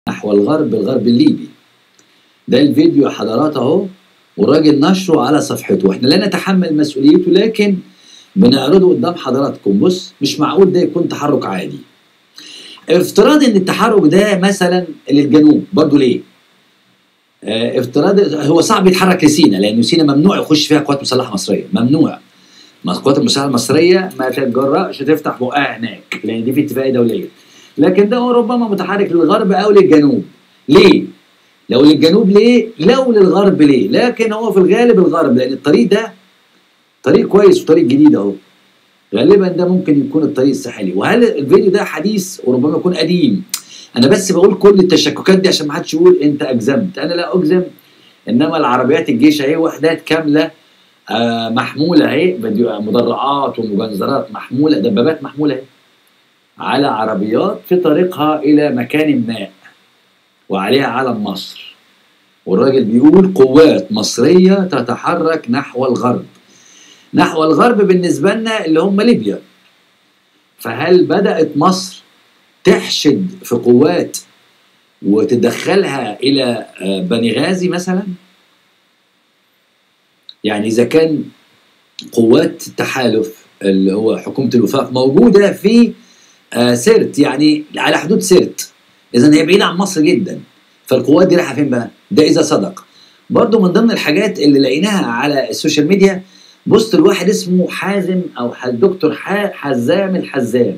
نحو الغرب الغرب الليبي ده الفيديو يا حضرات اهو والراجل نشره على صفحته واحنا لا نتحمل مسؤوليته لكن بنعرضه قدام حضراتكم بص مش معقول ده يكون تحرك عادي افتراض ان التحرك ده مثلا للجنوب برضه ليه اه افتراض هو صعب يتحرك لسينا لان سينا ممنوع يخش فيها قوات مسلحه مصريه ممنوع القوات المسلحه المصريه ما تتجرأش تفتح بقها هناك لان دي في اتفاقيه دوليه لكن ده ربما متحرك للغرب او للجنوب ليه لو للجنوب ليه لو للغرب ليه لكن هو في الغالب الغرب لان الطريق ده طريق كويس وطريق جديد اهو غالبا ده ممكن يكون الطريق الساحلي وهل الفيديو ده حديث وربما يكون قديم انا بس بقول كل التشككات دي عشان ما حدش يقول انت اجزمت انا لا اجزم انما العربيات الجيش اهي وحدات كامله آه محموله اهي مدرعات ومجنزرات محموله دبابات محموله اهي على عربيات في طريقها الى مكان ما وعليها علم مصر والراجل بيقول قوات مصريه تتحرك نحو الغرب نحو الغرب بالنسبه لنا اللي هم ليبيا فهل بدات مصر تحشد في قوات وتدخلها الى بني غازي مثلا يعني اذا كان قوات التحالف اللي هو حكومه الوفاق موجوده في سرت يعني على حدود سرت اذا هي بعيده عن مصر جدا فالقوات دي رايحه فين بقى ده اذا صدق برضو من ضمن الحاجات اللي لقيناها على السوشيال ميديا بوست الواحد اسمه حازم او الدكتور حزام الحزام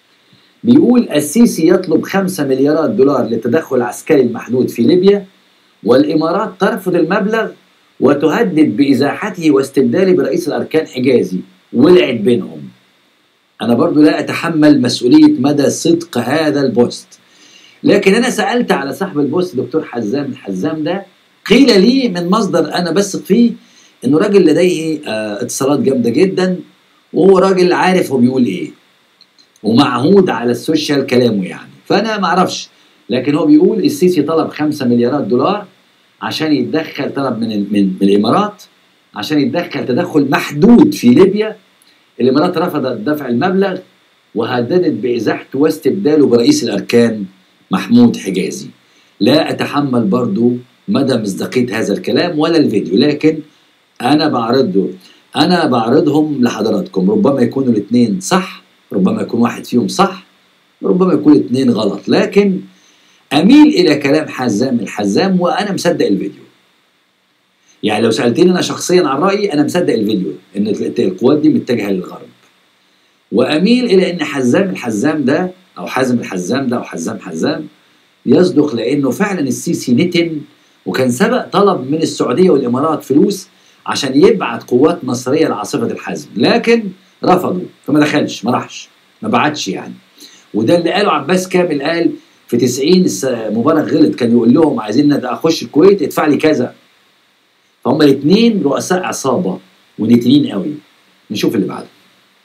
بيقول السيسي يطلب 5 مليارات دولار للتدخل العسكري المحدود في ليبيا والامارات ترفض المبلغ وتهدد بازاحته واستبداله برئيس الاركان حجازي ولعت بينهم انا برضو لا اتحمل مسؤوليه مدى صدق هذا البوست لكن انا سالت على صاحب البوست دكتور حزام الحزام ده قيل لي من مصدر انا بثق فيه انه راجل لديه آه اتصالات جامده جدا وهو راجل عارف هو بيقول ايه ومعهود على السوشيال كلامه يعني فانا ما اعرفش لكن هو بيقول السيسي طلب 5 مليارات دولار عشان يتدخل طلب من من, من الامارات عشان يتدخل تدخل محدود في ليبيا الامارات رفضت دفع المبلغ وهددت بازاحته واستبداله برئيس الاركان محمود حجازي لا اتحمل برضو مدى مصداقيه هذا الكلام ولا الفيديو لكن انا بعرضه انا بعرضهم لحضراتكم ربما يكونوا الاثنين صح ربما يكون واحد فيهم صح ربما يكون الاثنين غلط لكن اميل الى كلام حزام الحزام وانا مصدق الفيديو يعني لو سالتني انا شخصيا عن رايي انا مصدق الفيديو ان القوات دي متجهه للغرب واميل الى ان حزام الحزام ده او حازم الحزام ده او حزام حزام يصدق لانه فعلا السيسي نتن وكان سبق طلب من السعوديه والامارات فلوس عشان يبعت قوات مصريه لعاصفه الحزم لكن رفضوا فما دخلش ما راحش ما بعتش يعني وده اللي قاله عباس كامل قال في 90 مبارك غلط كان يقول لهم عايزين اخش الكويت ادفع لي كذا فهم الاثنين رؤساء عصابه ونتنين قوي نشوف اللي بعده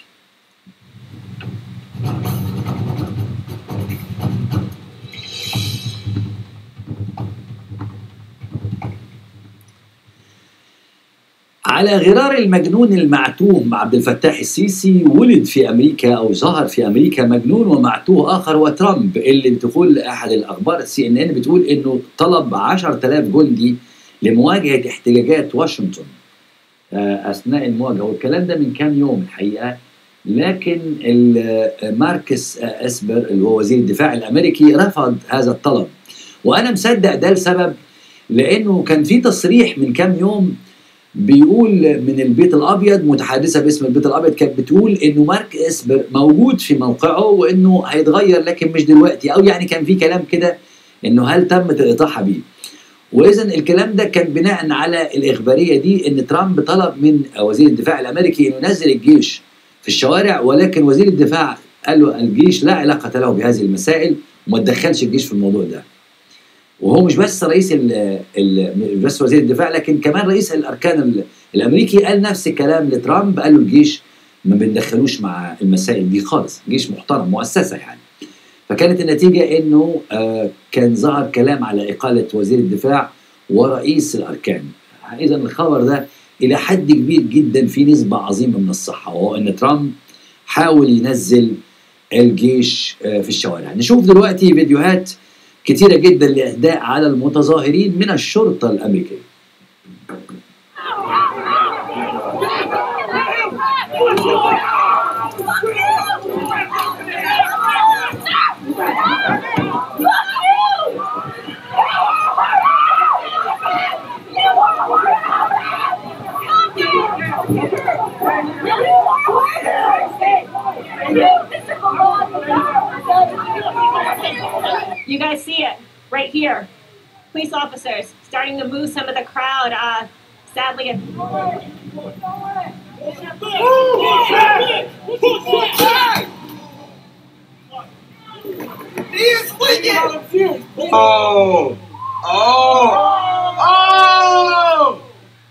على غرار المجنون المعتوه عبد الفتاح السيسي ولد في امريكا او ظهر في امريكا مجنون ومعتوه اخر هو ترامب اللي بتقول احد الاخبار السي ان ان بتقول انه طلب 10000 جندي لمواجهه احتجاجات واشنطن اثناء المواجهه والكلام ده من كام يوم الحقيقه لكن ماركس اسبر اللي هو وزير الدفاع الامريكي رفض هذا الطلب وانا مصدق ده لسبب لانه كان في تصريح من كام يوم بيقول من البيت الابيض متحدثه باسم البيت الابيض كانت بتقول انه مارك اسبر موجود في موقعه وانه هيتغير لكن مش دلوقتي او يعني كان في كلام كده انه هل تمت الاطاحه بيه واذا الكلام ده كان بناء على الاخباريه دي ان ترامب طلب من وزير الدفاع الامريكي انه ينزل الجيش في الشوارع ولكن وزير الدفاع قال له الجيش لا علاقه له بهذه المسائل وما تدخلش الجيش في الموضوع ده وهو مش بس رئيس ال ال بس وزير الدفاع لكن كمان رئيس الاركان الامريكي قال نفس الكلام لترامب قال له الجيش ما بندخلوش مع المسائل دي خالص جيش محترم مؤسسه يعني فكانت النتيجه انه آه كان ظهر كلام على اقاله وزير الدفاع ورئيس الاركان اذا الخبر ده الى حد كبير جدا في نسبه عظيمه من الصحه وهو ان ترامب حاول ينزل الجيش آه في الشوارع نشوف دلوقتي فيديوهات كتيرة جدا لإعداء على المتظاهرين من الشرطة الأمريكية You guys see it right here. Police officers starting to move some of the crowd. Uh, sadly, Oh! Oh! Oh!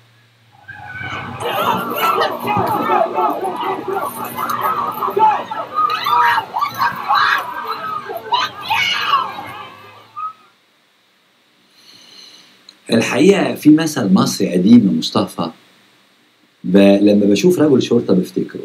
الحقيقة في مثل مصري قديم يا مصطفى ب... لما بشوف رجل شرطة بفتكره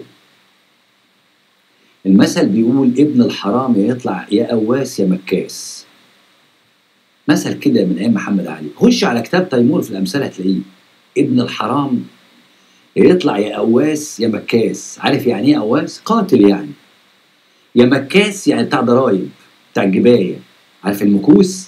المثل بيقول ابن الحرام يا يطلع يا قواس يا مكاس مثل كده من ايام محمد علي خش على كتاب تيمور في الامثال هتلاقيه ابن الحرام يا يطلع يا قواس يا مكاس عارف يعني ايه قواس قاتل يعني يا مكاس يعني بتاع ضرايب بتاع الجبايه عارف المكوس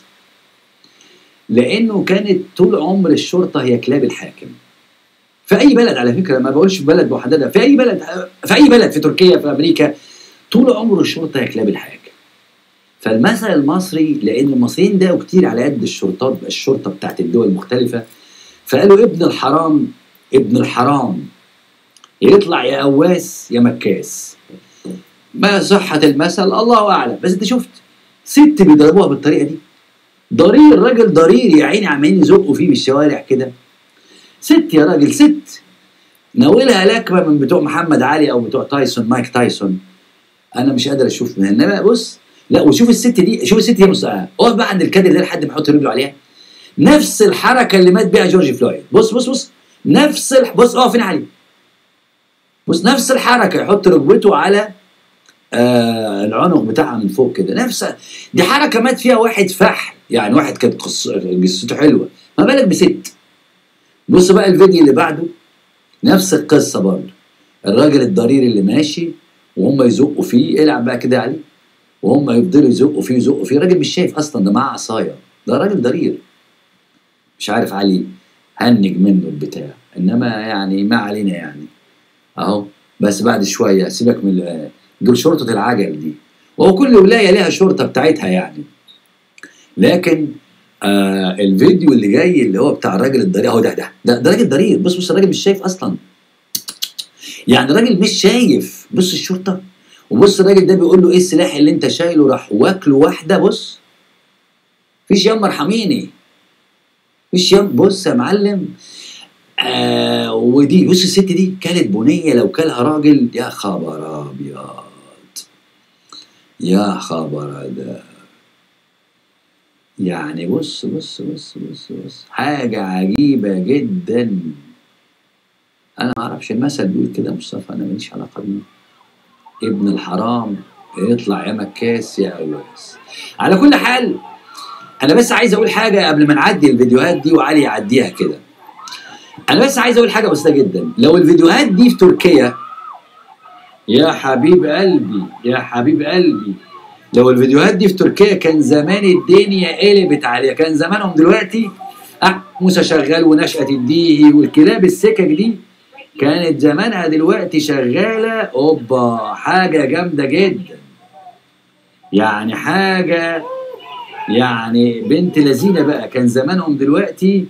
لانه كانت طول عمر الشرطه هي كلاب الحاكم في اي بلد على فكره ما بقولش في بلد محدده في اي بلد في اي بلد في تركيا في امريكا طول عمر الشرطه هي كلاب الحاكم فالمثل المصري لان المصريين ده كتير على قد الشرطات الشرطه بتاعت الدول المختلفه فقالوا ابن الحرام ابن الحرام يطلع يا قواس يا مكاس ما صحة المثل الله أعلم بس أنت شفت ست بيضربوها بالطريقة دي ضرير راجل ضرير يا عيني عمالين يزقوا فيه بالشوارع كده ست يا راجل ست ناولها لكمه من بتوع محمد علي او بتوع تايسون مايك تايسون انا مش قادر اشوف من انما بص لا وشوف الست دي شوف الست دي بص اقف بقى عند الكادر ده لحد ما يحط رجله عليها نفس الحركه اللي مات بيها جورج فلويد بص بص بص نفس الح... بص اقف هنا علي بص نفس الحركه يحط ركبته على آه العنق بتاعها من فوق كده نفس دي حركه مات فيها واحد فحل يعني واحد كانت قص... قصته حلوه ما بالك بست بص بقى الفيديو اللي بعده نفس القصه برضه الراجل الضرير اللي ماشي وهم يزقوا فيه العب بقى كده عليه وهم يفضلوا يزقوا فيه يزقوا فيه الراجل مش شايف اصلا ده معاه عصايه ده راجل ضرير مش عارف علي هنج منه البتاع انما يعني ما علينا يعني اهو بس بعد شويه سيبك من دول شرطه العجل دي وهو كل ولايه لها شرطه بتاعتها يعني لكن آه الفيديو اللي جاي اللي هو بتاع الراجل الضرير اهو ده ده ده, ده راجل ضرير بص بص الراجل مش شايف اصلا يعني الراجل مش شايف بص الشرطه وبص الراجل ده بيقول له ايه السلاح اللي انت شايله راح واكله واحده بص فيش ياما ارحميني فيش ياما بص يا معلم آه ودي بص الست دي كانت بنيه لو كلها راجل يا خبر ابيض يا خبر ده يعني بص بص بص بص بص حاجة عجيبة جدا أنا ما أعرفش المثل بيقول كده يا مصطفى أنا ماليش علاقة بيه ابن الحرام يطلع يا مكاس يا قواس على كل حال أنا بس عايز أقول حاجة قبل ما نعدي الفيديوهات دي وعلي يعديها كده أنا بس عايز أقول حاجة بسيطة جدا لو الفيديوهات دي في تركيا يا حبيب قلبي يا حبيب قلبي لو الفيديوهات دي في تركيا كان زمان الدنيا قلبت عليها كان زمانهم دلوقتي موسى شغال ونشأة الديهي والكلاب السكك دي كانت زمانها دلوقتي شغالة اوبا حاجة جامدة جدا يعني حاجة يعني بنت لذينة بقى كان زمانهم دلوقتي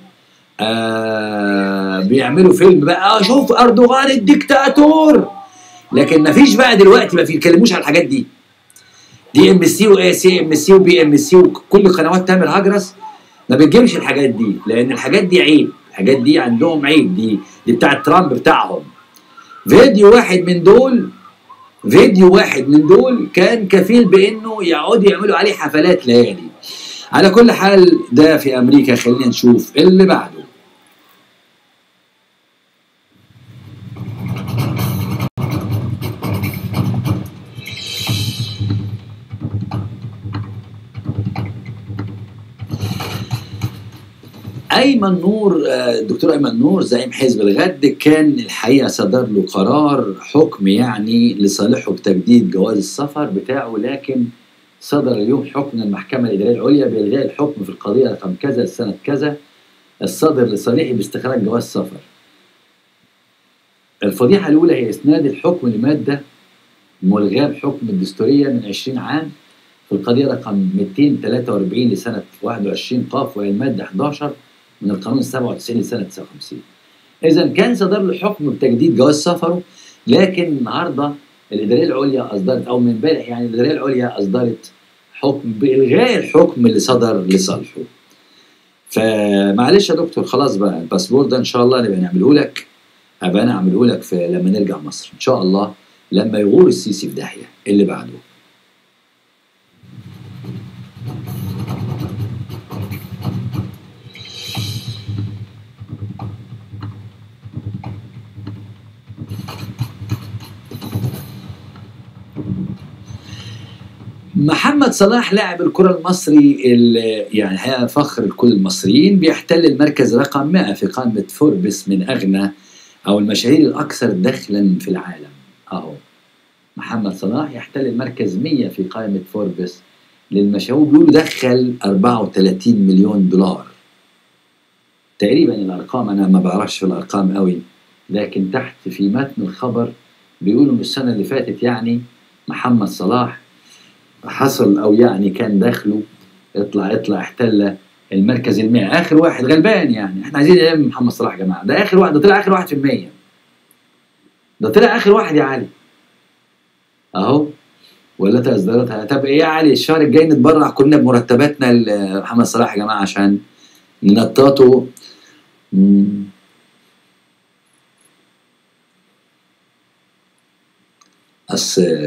آه بيعملوا فيلم بقى آه شوف اردوغان الدكتاتور لكن مفيش بقى دلوقتي ما بيتكلموش على الحاجات دي دي ام سي واي سي ام سي وبي ام سي وكل قنوات تامر هجرس ما بتجيبش الحاجات دي لان الحاجات دي عيب الحاجات دي عندهم عيب دي دي بتاع ترامب بتاعهم فيديو واحد من دول فيديو واحد من دول كان كفيل بانه يقعدوا يعملوا عليه حفلات ليالي على كل حال ده في امريكا خلينا نشوف اللي بعده ايمن نور آه، الدكتور ايمن نور زعيم حزب الغد كان الحقيقه صدر له قرار حكم يعني لصالحه بتجديد جواز السفر بتاعه لكن صدر اليوم حكم من المحكمه الاداريه العليا بالغاء الحكم في القضيه رقم كذا سنه كذا الصادر لصالحه باستخراج جواز سفر. الفضيحه الاولى هي اسناد الحكم لماده ملغاه بحكم الدستوريه من 20 عام في القضيه رقم 243 لسنه 21 قاف وهي الماده 11 من القانون 97 لسنه 59. اذا كان صدر له حكم بتجديد جواز سفره لكن النهارده الاداريه العليا اصدرت او من امبارح يعني الاداريه العليا اصدرت حكم بالغاء الحكم اللي صدر لصالحه. فمعلش يا دكتور خلاص بقى الباسبور ده ان شاء الله نبقى نعمله لك ابقى انا اعمله لك في لما نرجع مصر ان شاء الله لما يغور السيسي في داهيه اللي بعده. محمد صلاح لاعب الكرة المصري اللي يعني هي فخر لكل المصريين بيحتل المركز رقم 100 في قائمة فوربس من أغنى أو المشاهير الأكثر دخلا في العالم أهو محمد صلاح يحتل المركز 100 في قائمة فوربس للمشاهير بيقولوا دخل 34 مليون دولار تقريبا الأرقام أنا ما بعرفش في الأرقام قوي لكن تحت في متن الخبر بيقولوا من السنة اللي فاتت يعني محمد صلاح حصل او يعني كان دخله اطلع اطلع احتل المركز المائي اخر واحد غلبان يعني احنا عايزين ايام محمد صلاح يا جماعه ده اخر واحد ده طلع اخر واحد في المية ده طلع اخر واحد يا علي اهو ولا اصدرتها طب ايه يا علي الشهر الجاي نتبرع كلنا بمرتباتنا لمحمد صلاح يا جماعه عشان ننططه مم. اصل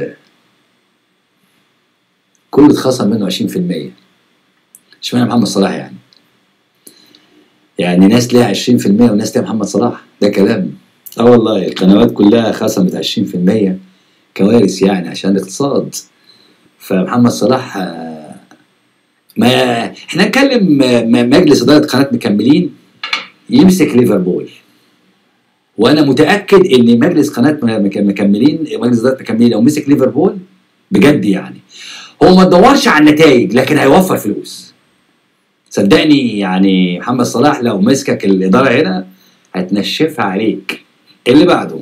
كل اتخصم منه 20% اشمعنى محمد صلاح يعني يعني ناس ليها 20% وناس ليها محمد صلاح ده كلام اه والله القنوات كلها خصمت 20% كوارث يعني عشان الاقتصاد فمحمد صلاح آه، ما احنا نكلم آه، مجلس اداره قناه مكملين يمسك ليفربول وانا متاكد ان مجلس قناه مك- مكملين مجلس اداره مكملين لو مسك ليفربول بجد يعني هو ما تدورش على النتائج لكن هيوفر فلوس صدقني يعني محمد صلاح لو مسكك الاداره هنا هتنشفها عليك اللي بعده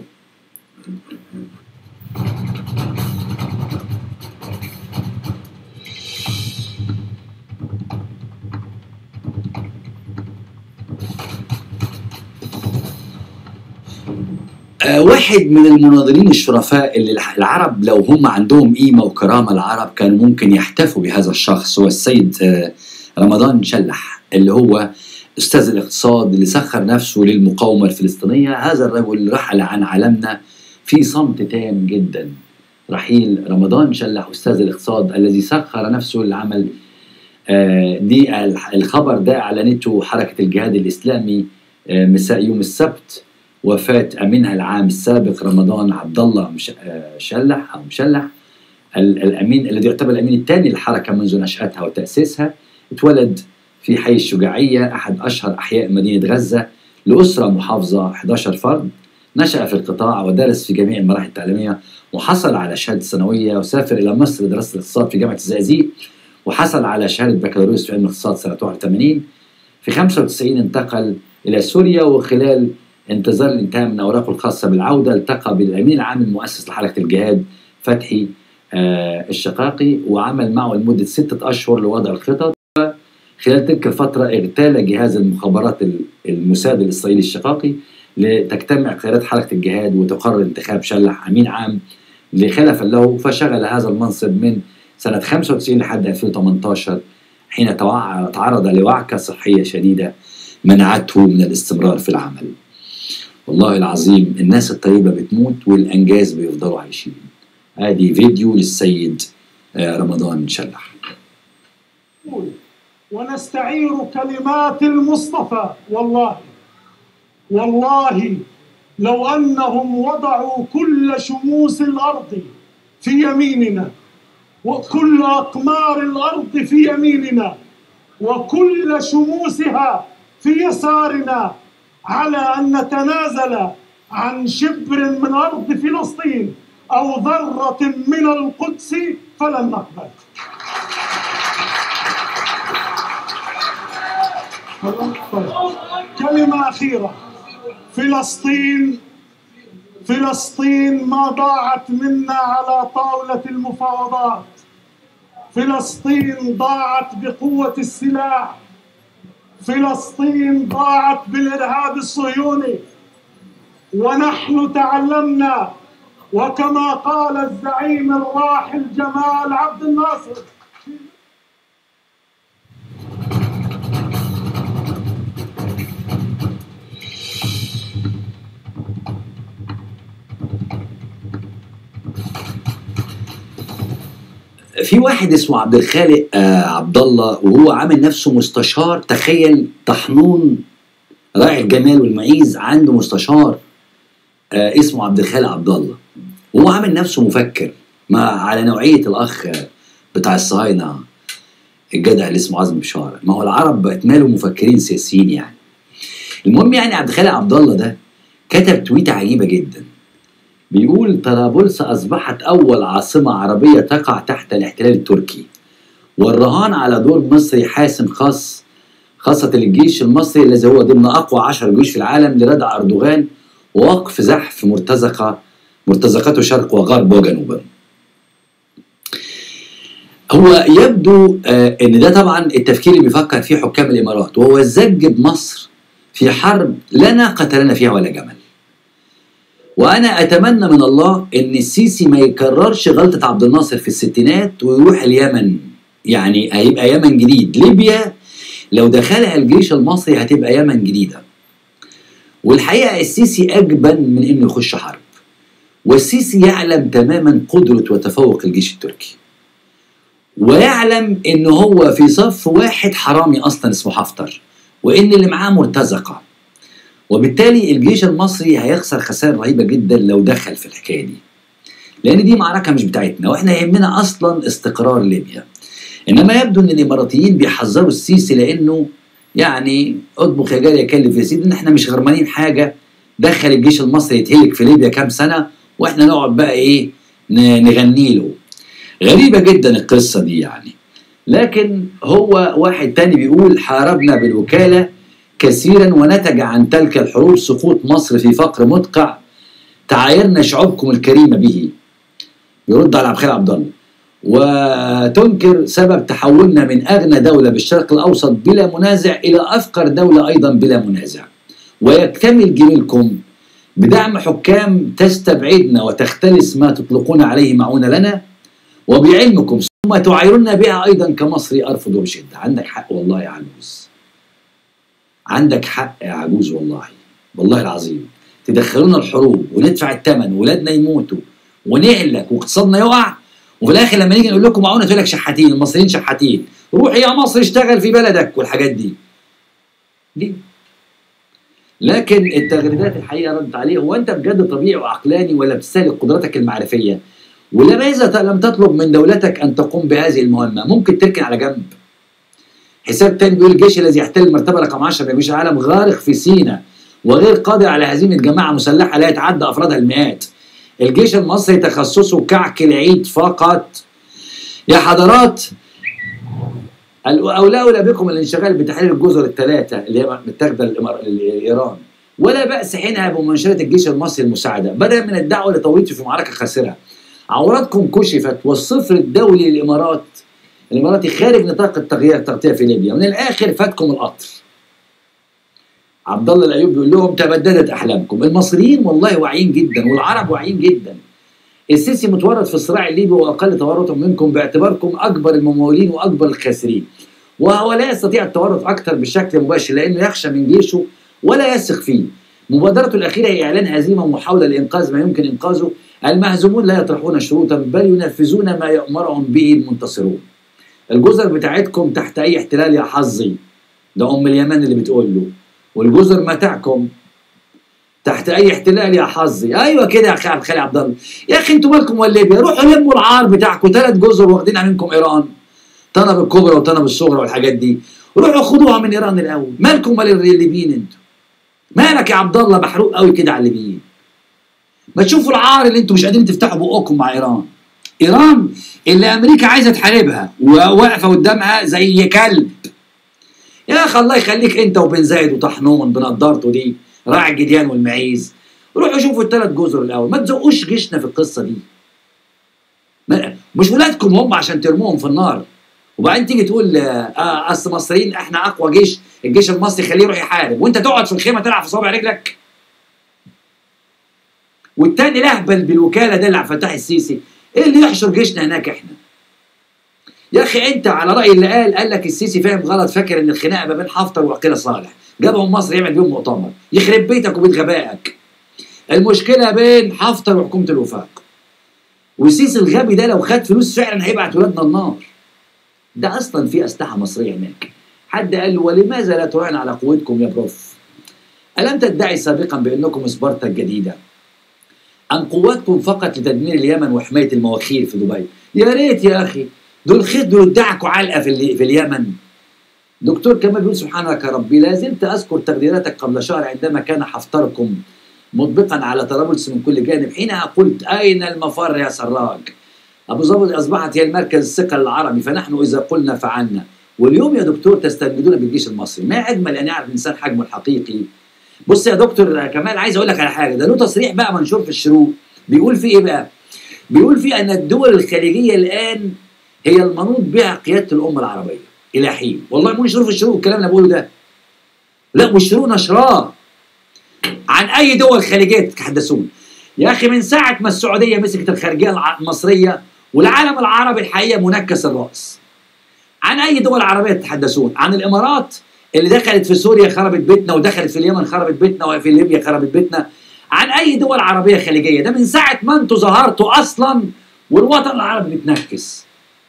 آه، واحد من المناضلين الشرفاء اللي الح- العرب لو هم عندهم قيمه وكرامه العرب كانوا ممكن يحتفوا بهذا الشخص هو السيد آه، رمضان شلح اللي هو استاذ الاقتصاد اللي سخر نفسه للمقاومه الفلسطينيه هذا الرجل رحل عن عالمنا في صمت تام جدا رحيل رمضان شلح استاذ الاقتصاد الذي سخر نفسه للعمل آه، دي الح- الخبر ده اعلنته حركه الجهاد الاسلامي آه، مساء يوم السبت وفاة أمينها العام السابق رمضان عبد الله مش- آه، شلح أو مشلح ال- الأمين الذي يعتبر الأمين الثاني للحركة منذ نشأتها وتأسيسها اتولد في حي الشجاعية أحد أشهر أحياء مدينة غزة لأسرة محافظة 11 فرد نشأ في القطاع ودرس في جميع المراحل التعليمية وحصل على شهادة ثانوية وسافر إلى مصر لدراسة الاقتصاد في جامعة الزقازيق وحصل على شهادة بكالوريوس في علم الاقتصاد سنة 81 في 95 انتقل إلى سوريا وخلال انتظار الانتهاء من اوراقه الخاصه بالعوده التقى بالامين العام المؤسس لحركه الجهاد فتحي آه، الشقاقي وعمل معه لمده سته اشهر لوضع الخطط خلال تلك الفتره اغتال جهاز المخابرات ال- الموساد الاسرائيلي الشقاقي لتجتمع قيادات حركه الجهاد وتقرر انتخاب شلح امين عام لخلفا له فشغل هذا المنصب من سنه 95 لحد 2018 حين توع- تعرض لوعكه صحيه شديده منعته من الاستمرار في العمل. والله العظيم الناس الطيبة بتموت والأنجاز بيفضلوا عايشين ادي فيديو للسيد آه، رمضان شلح نقول ونستعير كلمات المصطفى والله والله لو انهم وضعوا كل شموس الارض في يميننا وكل اقمار الارض في يميننا وكل شموسها في يسارنا على ان نتنازل عن شبر من ارض فلسطين او ذره من القدس فلن نقبل كلمه اخيره فلسطين فلسطين ما ضاعت منا على طاوله المفاوضات فلسطين ضاعت بقوه السلاح فلسطين ضاعت بالارهاب الصهيوني ونحن تعلمنا وكما قال الزعيم الراحل جمال عبد الناصر في واحد اسمه عبد الخالق آه عبد الله وهو عامل نفسه مستشار تخيل طحنون راعي الجمال والمعيز عنده مستشار آه اسمه عبد الخالق عبد الله وهو عامل نفسه مفكر ما على نوعيه الاخ آه، بتاع الصهاينه الجدع اللي اسمه عزمي بشاره ما هو العرب بقت ماله مفكرين سياسيين يعني المهم يعني عبد الخالق عبد الله ده كتب تويته عجيبه جدا بيقول طرابلس أصبحت أول عاصمة عربية تقع تحت الاحتلال التركي والرهان على دور مصري حاسم خاص خاصة الجيش المصري الذي هو ضمن أقوى عشر جيوش في العالم لردع أردوغان ووقف زحف مرتزقة مرتزقته شرق وغرب وجنوبا هو يبدو آه ان ده طبعا التفكير اللي بيفكر فيه حكام الامارات وهو الزج بمصر في حرب لا ناقة لنا فيها ولا جمل وانا اتمنى من الله ان السيسي ما يكررش غلطه عبد الناصر في الستينات ويروح اليمن يعني هيبقى يمن جديد ليبيا لو دخلها الجيش المصري هتبقى يمن جديده والحقيقه السيسي اجبن من انه يخش حرب والسيسي يعلم تماما قدره وتفوق الجيش التركي ويعلم ان هو في صف واحد حرامي اصلا اسمه حفتر وان اللي معاه مرتزقه وبالتالي الجيش المصري هيخسر خسائر رهيبه جدا لو دخل في الحكايه دي لان دي معركه مش بتاعتنا واحنا يهمنا اصلا استقرار ليبيا انما يبدو ان الاماراتيين بيحذروا السيسي لانه يعني اطبخ يا جاري يا كلف يا سيدي ان احنا مش غرمانين حاجه دخل الجيش المصري يتهلك في ليبيا كام سنه واحنا نقعد بقى ايه نغني له غريبه جدا القصه دي يعني لكن هو واحد تاني بيقول حاربنا بالوكاله كثيرا ونتج عن تلك الحروب سقوط مصر في فقر مدقع تعايرنا شعوبكم الكريمة به يرد على عبد الخالق عبد الله وتنكر سبب تحولنا من أغنى دولة بالشرق الأوسط بلا منازع إلى أفقر دولة أيضا بلا منازع ويكتمل جميلكم بدعم حكام تستبعدنا وتختلس ما تطلقون عليه معونة لنا وبعلمكم ثم تعايرنا بها أيضا كمصري أرفض بشدة عندك حق والله يا عجوز عندك حق يا عجوز والله والله العظيم تدخلونا الحروب وندفع الثمن ولادنا يموتوا ونهلك واقتصادنا يقع وفي الاخر لما نيجي نقول لكم معونه تقول لك شحاتين المصريين شحاتين روح يا مصر اشتغل في بلدك والحاجات دي دي لكن التغريدات الحقيقه ردت عليه هو انت بجد طبيعي وعقلاني ولا بتستهلك قدراتك المعرفيه ولما اذا لم تطلب من دولتك ان تقوم بهذه المهمه ممكن تركن على جنب حساب تاني بيقول الجيش الذي يحتل المرتبه رقم 10 من جيش العالم غارق في سيناء وغير قادر على هزيمه جماعه مسلحه لا يتعدى افرادها المئات. الجيش المصري تخصصه كعك العيد فقط. يا حضرات اولى اولى بكم الانشغال بتحرير الجزر الثلاثه اللي هي متاخده لايران ولا باس حينها بمنشره الجيش المصري المساعده بدلا من الدعوه لتوريطه في معركه خاسره. عوراتكم كشفت والصفر الدولي للامارات الاماراتي خارج نطاق التغيير التغطيه في ليبيا من الاخر فاتكم القطر عبد الله الايوب بيقول لهم تبددت احلامكم المصريين والله واعيين جدا والعرب واعيين جدا السيسي متورط في الصراع الليبي واقل تورطا منكم باعتباركم اكبر الممولين واكبر الخاسرين وهو لا يستطيع التورط اكثر بشكل مباشر لانه يخشى من جيشه ولا يثق فيه مبادرته الاخيره هي اعلان هزيمه ومحاوله لانقاذ ما يمكن انقاذه المهزومون لا يطرحون شروطا بل ينفذون ما يامرهم به المنتصرون الجزر بتاعتكم تحت اي احتلال يا حظي ده ام اليمن اللي بتقول له والجزر متاعكم تحت اي احتلال يا حظي ايوه كده يا اخي عبد الخالق عبد الله يا اخي انتوا مالكم وليبيا روحوا لموا العار بتاعكم ثلاث جزر واخدينها منكم ايران طنب الكبرى وطنب الصغرى والحاجات دي روحوا خدوها من ايران الاول مالكم مال الليبيين انتوا مالك يا عبد الله محروق قوي كده على الليبيين ما تشوفوا العار اللي انتوا مش قادرين تفتحوا بقكم مع ايران ايران اللي امريكا عايزه تحاربها وواقفه قدامها زي كلب يا اخي الله يخليك انت وبن زايد وطحنون بنضارته دي راعي الجديان والمعيز روحوا شوفوا الثلاث جزر الاول ما تزقوش جيشنا في القصه دي ما- مش ولادكم هم عشان ترموهم في النار وبعدين تيجي تقول آه اصل المصريين احنا اقوى جيش الجيش المصري خليه يروح يحارب وانت تقعد في الخيمه تلعب في صابع رجلك والتاني لهبل بالوكاله ده اللي عبد الفتاح السيسي ايه اللي يحشر جيشنا هناك احنا يا اخي انت على راي اللي قال قال لك السيسي فاهم غلط فاكر ان الخناقه ما بين حفتر وعقيله صالح جابهم مصر يعمل بيهم مؤتمر يخرب بيتك وبيت غبائك المشكله بين حفتر وحكومه الوفاق والسيسي الغبي ده لو خد فلوس فعلا هيبعت ولادنا النار ده اصلا في اسلحه مصريه هناك حد قال له ولماذا لا تراهن على قوتكم يا بروف الم تدعي سابقا بانكم سبارتا الجديده أم قواتكم فقط لتدمير اليمن وحماية المواخير في دبي يا ريت يا أخي دول خد دول ادعكوا علقة في, ال- في اليمن دكتور كمال بيقول سبحانك يا ربي لا زلت أذكر تقديراتك قبل شهر عندما كان حفتركم مطبقا على طرابلس من كل جانب حينها قلت أين المفر يا سراج أبو ظبي أصبحت هي المركز الثقل العربي فنحن إذا قلنا فعلنا واليوم يا دكتور تستندون بالجيش المصري ما أجمل أن يعرف الإنسان حجمه الحقيقي بص يا دكتور كمال عايز اقول لك على حاجه ده له تصريح بقى منشور في الشروق بيقول فيه ايه بقى؟ بيقول فيه ان الدول الخليجيه الان هي المنوط بها قياده الامه العربيه الى حين والله منشور في الشروق الكلام اللي أنا بقوله ده لا والشروق نشراه عن اي دول خليجيه تتحدثون يا اخي من ساعه ما السعوديه مسكت الخارجيه الع- المصريه والعالم العربي الحقيقه منكس الراس عن اي دول عربيه تتحدثون عن الامارات اللي دخلت في سوريا خربت بيتنا ودخلت في اليمن خربت بيتنا وفي ليبيا خربت بيتنا عن اي دول عربيه خليجيه ده من ساعه ما انتوا ظهرتوا اصلا والوطن العربي بيتنكس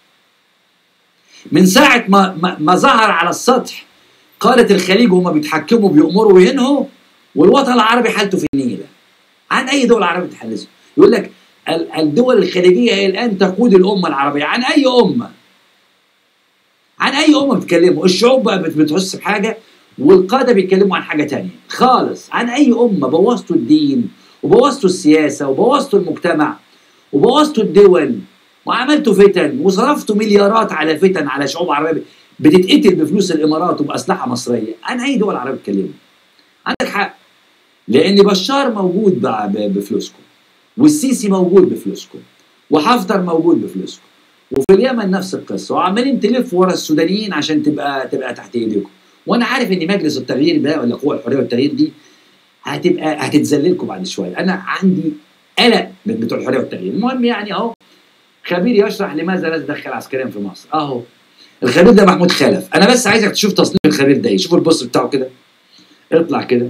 من ساعه ما ما, ما ظهر على السطح قاده الخليج وهم بيتحكموا بيأمروا وينهوا والوطن العربي حالته في النيله عن اي دول عربيه تحدثوا يقول لك ال- الدول الخليجيه هي الان تقود الامه العربيه عن اي امه عن اي امه بتكلموا الشعوب بقى بت- بتحس بحاجه والقاده بيتكلموا عن حاجه تانية خالص عن اي امه بوظتوا الدين وبوظتوا السياسه وبوظتوا المجتمع وبوظتوا الدول وعملتوا فتن وصرفتوا مليارات على فتن على شعوب عربيه بتتقتل بفلوس الامارات وباسلحه مصريه عن اي دول عربيه بتكلموا عندك حق لان بشار موجود بع- ب- بفلوسكم والسيسي موجود بفلوسكم وحفتر موجود بفلوسكم وفي اليمن نفس القصه وعمالين تلفوا ورا السودانيين عشان تبقى تبقى تحت ايديكم وانا عارف ان مجلس التغيير ده ولا قوى الحريه والتغيير دي هتبقى هتتذللكم بعد شويه انا عندي قلق من بتوع الحريه والتغيير المهم يعني اهو خبير يشرح لماذا لا تدخل عسكريا في مصر اهو الخبير ده محمود خلف انا بس عايزك تشوف تصنيف الخبير ده ايه شوفوا البوست بتاعه كده اطلع كده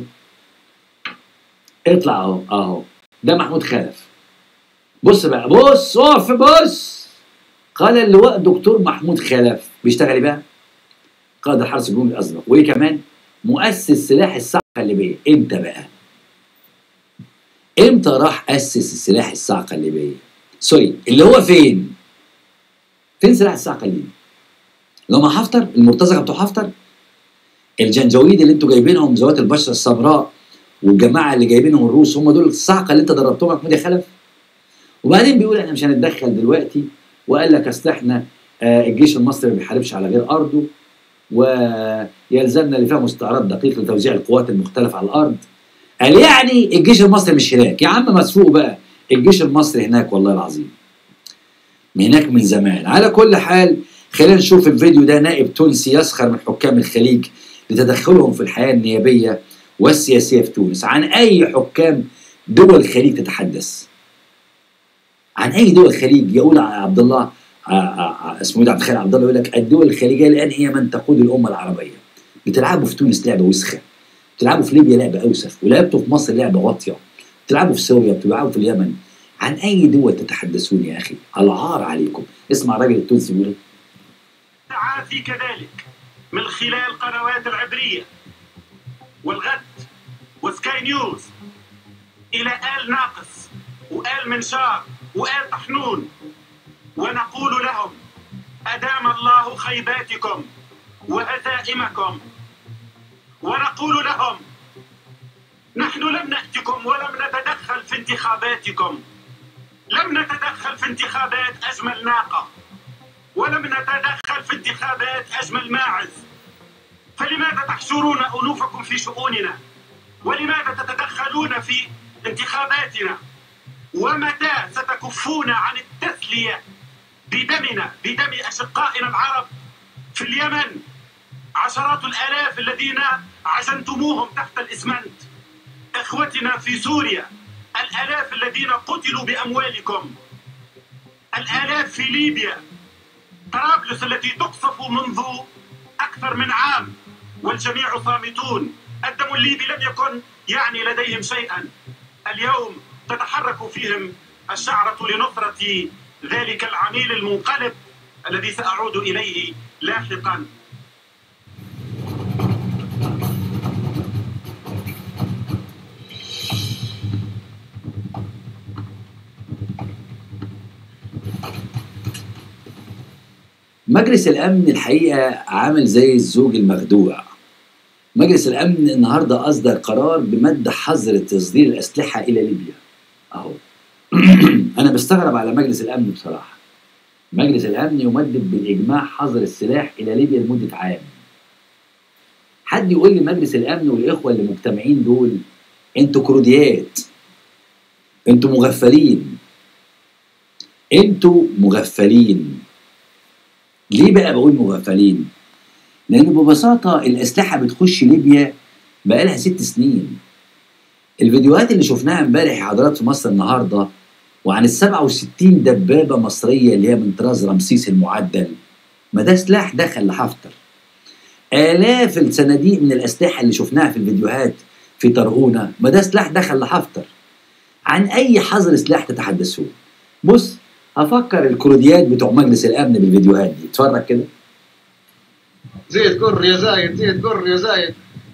اطلع اهو اهو ده محمود خلف بص بقى بص اقف بص قال اللواء دكتور محمود خلف بيشتغل ايه بقى؟ قائد الحرس الجنوبي الازرق وايه كمان؟ مؤسس سلاح الصاعقه الليبيه امتى بقى؟ امتى راح اسس السلاح الصاعقه الليبيه؟ سوري اللي هو فين؟ فين سلاح الصاعقه الليبي؟ اللي هم حفتر المرتزقه بتوع حفتر الجنجويد اللي انتوا جايبينهم ذوات البشره السمراء والجماعه اللي جايبينهم الروس هم دول الصاعقه اللي انت دربتهم يا محمود يا خلف وبعدين بيقول احنا مش هنتدخل دلوقتي وقال لك اصل احنا آه، الجيش المصري ما بيحاربش على غير ارضه ويلزمنا اللي فيها مستعرض دقيق لتوزيع القوات المختلفه على الارض قال يعني الجيش المصري مش هناك يا عم مسروق بقى الجيش المصري هناك والله العظيم هناك من زمان على كل حال خلينا نشوف الفيديو ده نائب تونسي يسخر من حكام الخليج لتدخلهم في الحياه النيابيه والسياسيه في تونس عن اي حكام دول الخليج تتحدث عن اي دول الخليج يقول عبد الله ع- ع- اسمه ايه ده عبد الخالق عبد الله يقول لك الدول الخليجيه الان هي من تقود الامه العربيه بتلعبوا في تونس لعبه وسخه بتلعبوا في ليبيا لعبه اوسخ ولعبتوا في مصر لعبه واطيه بتلعبوا في سوريا بتلعبوا في اليمن عن اي دول تتحدثون يا اخي العار عليكم اسمع الراجل التونسي بيقول إيه؟ التعافي كذلك من خلال قنوات العبرية والغد وسكاي نيوز إلى آل ناقص وآل منشار وآل طحنون ونقول لهم أدام الله خيباتكم وهزائمكم ونقول لهم نحن لم نأتكم ولم نتدخل في انتخاباتكم لم نتدخل في انتخابات أجمل ناقة ولم نتدخل في انتخابات أجمل ماعز فلماذا تحشرون أنوفكم في شؤوننا ولماذا تتدخلون في انتخاباتنا ومتى ستكفون عن التسلية بدمنا بدم أشقائنا العرب في اليمن عشرات الآلاف الذين عجنتموهم تحت الإسمنت إخوتنا في سوريا الآلاف الذين قتلوا بأموالكم الآلاف في ليبيا طرابلس التي تقصف منذ أكثر من عام والجميع صامتون الدم الليبي لم يكن يعني لديهم شيئا اليوم تتحرك فيهم الشعرة لنصرة ذلك العميل المنقلب الذي سأعود إليه لاحقا مجلس الامن الحقيقه عامل زي الزوج المخدوع مجلس الامن النهارده اصدر قرار بمد حظر تصدير الاسلحه الى ليبيا اهو انا بستغرب على مجلس الامن بصراحه مجلس الامن يمدد بالاجماع حظر السلاح الى ليبيا لمده عام حد يقول لي مجلس الامن والاخوه اللي مجتمعين دول انتوا كروديات انتوا مغفلين انتوا مغفلين ليه بقى بقول مغفلين؟ لأن ببساطة الأسلحة بتخش ليبيا بقالها ست سنين. الفيديوهات اللي شفناها امبارح يا حضرات في مصر النهارده وعن ال 67 دبابة مصرية اللي هي من طراز رمسيس المعدل ما ده سلاح دخل لحفتر. آلاف الصناديق من الأسلحة اللي شفناها في الفيديوهات في طرهونة ما ده سلاح دخل لحفتر. عن أي حظر سلاح تتحدثون؟ بص هفكر الكروديات بتوع مجلس الامن بالفيديوهات دي اتفرج كده زيد قر يا زايد زيد قر يا زايد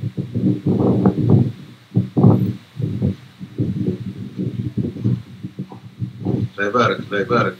الله يبارك الله يبارك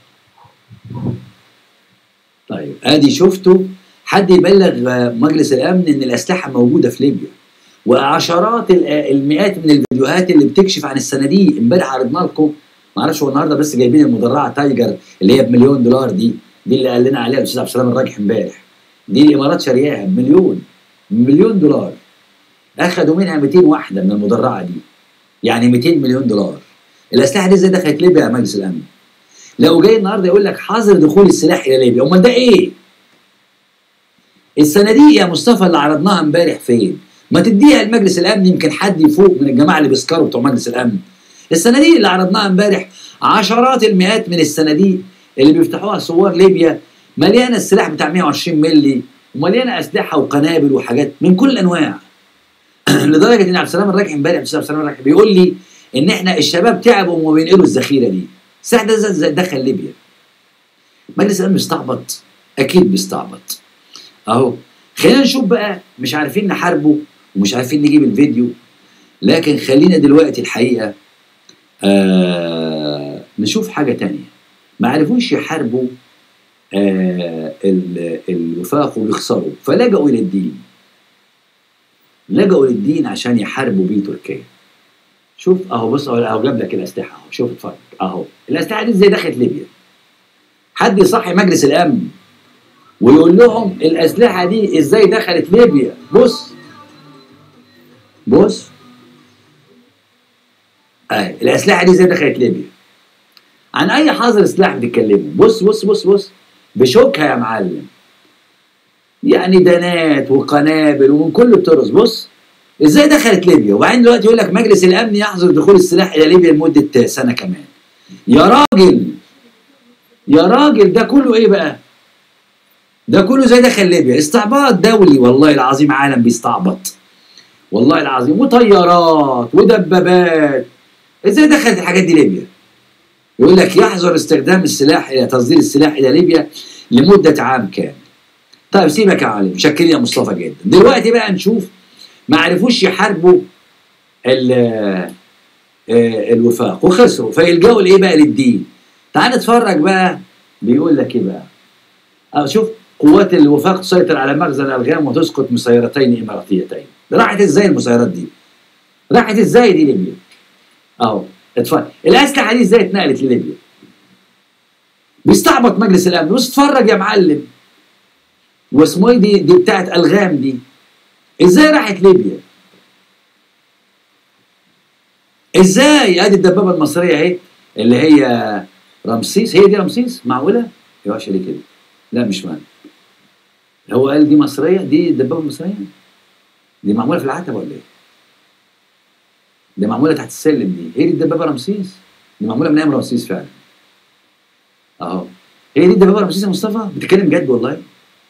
طيب ادي شفتوا حد يبلغ مجلس الامن ان الاسلحه موجوده في ليبيا وعشرات ال- المئات من الفيديوهات اللي بتكشف عن الصناديق امبارح عرضنا لكم ما اعرفش هو النهارده بس جايبين المدرعه تايجر اللي هي بمليون دولار دي دي اللي قال لنا عليها الاستاذ عبد السلام الراجح امبارح دي الامارات شارياها بمليون مليون دولار اخذوا منها 200 واحده من المدرعه دي يعني 200 مليون دولار الاسلحه دي ازاي دخلت ليبيا يا مجلس الامن لو جاي النهارده يقول لك حظر دخول السلاح الى ليبيا امال ده ايه الصناديق يا مصطفى اللي عرضناها امبارح فين ما تديها لمجلس الامن يمكن حد يفوق من الجماعه اللي بيسكروا بتوع مجلس الامن الصناديق اللي عرضناها امبارح عشرات المئات من الصناديق اللي بيفتحوها ثوار ليبيا مليانه السلاح بتاع 120 مللي ومليانه اسلحه وقنابل وحاجات من كل الانواع لدرجه ان عبد السلام الراجح امبارح عبد السلام الراجح بيقول لي ان احنا الشباب تعبوا وما بينقلوا الذخيره دي السلاح ده ازاي ازاي دخل ليبيا مجلس الامن بيستعبط اكيد بيستعبط اهو خلينا نشوف بقى مش عارفين نحاربه ومش عارفين نجيب الفيديو لكن خلينا دلوقتي الحقيقه آه نشوف حاجه تانية ما عرفوش يحاربوا آه ال- الوفاق وبيخسروا فلجأوا الى الدين لجأوا للدين عشان يحاربوا بيه تركيا شوف اهو بص اهو اهو جاب لك الاسلحه اهو شوف اتفرج اهو الاسلحه دي ازاي دخلت ليبيا حد يصحي مجلس الامن ويقول لهم الاسلحه دي ازاي دخلت ليبيا بص بص اهي الاسلحه دي ازاي دخلت ليبيا عن اي حظر سلاح بتتكلموا بص بص بص بص بشوكها يا معلم يعني دنات وقنابل ومن كل الطرز بص ازاي دخلت ليبيا وبعدين دلوقتي يقول لك مجلس الامن يحظر دخول السلاح الى ليبيا لمده سنه كمان يا راجل يا راجل ده كله ايه بقى ده كله زي دخل ليبيا استعباط دولي والله العظيم عالم بيستعبط والله العظيم وطيارات ودبابات ازاي دخلت الحاجات دي ليبيا يقول لك يحظر استخدام السلاح الى تصدير السلاح الى ليبيا لمده عام كامل طيب سيبك يا علي مشكرين يا مصطفى جدا دلوقتي بقى نشوف ما عرفوش يحاربوا ال- آه، الوفاق وخسروا فيلجأوا لايه بقى للدين تعال نتفرج بقى بيقول لك ايه بقى اه شوف قوات الوفاق تسيطر على مخزن الغام وتسقط مسيرتين اماراتيتين راحت ازاي المسيرات دي راحت ازاي دي ليبيا اهو اتفرج الاسلحه دي ازاي اتنقلت لليبيا بيستعبط مجلس الامن بص اتفرج يا معلم واسمه ايه دي دي بتاعت الغام دي ازاي راحت ليبيا ازاي ادي الدبابه المصريه اهي اللي هي رمسيس هي دي رمسيس معقوله يا باشا ليه كده لا مش معنى هو قال دي مصريه دي الدبابه المصريه دي معموله في العتبه ولا ايه دي معموله تحت السلم دي هي دي الدبابه رمسيس دي معموله من ايام رمسيس فعلا اهو هي دي الدبابه رمسيس يا مصطفى بتتكلم جد والله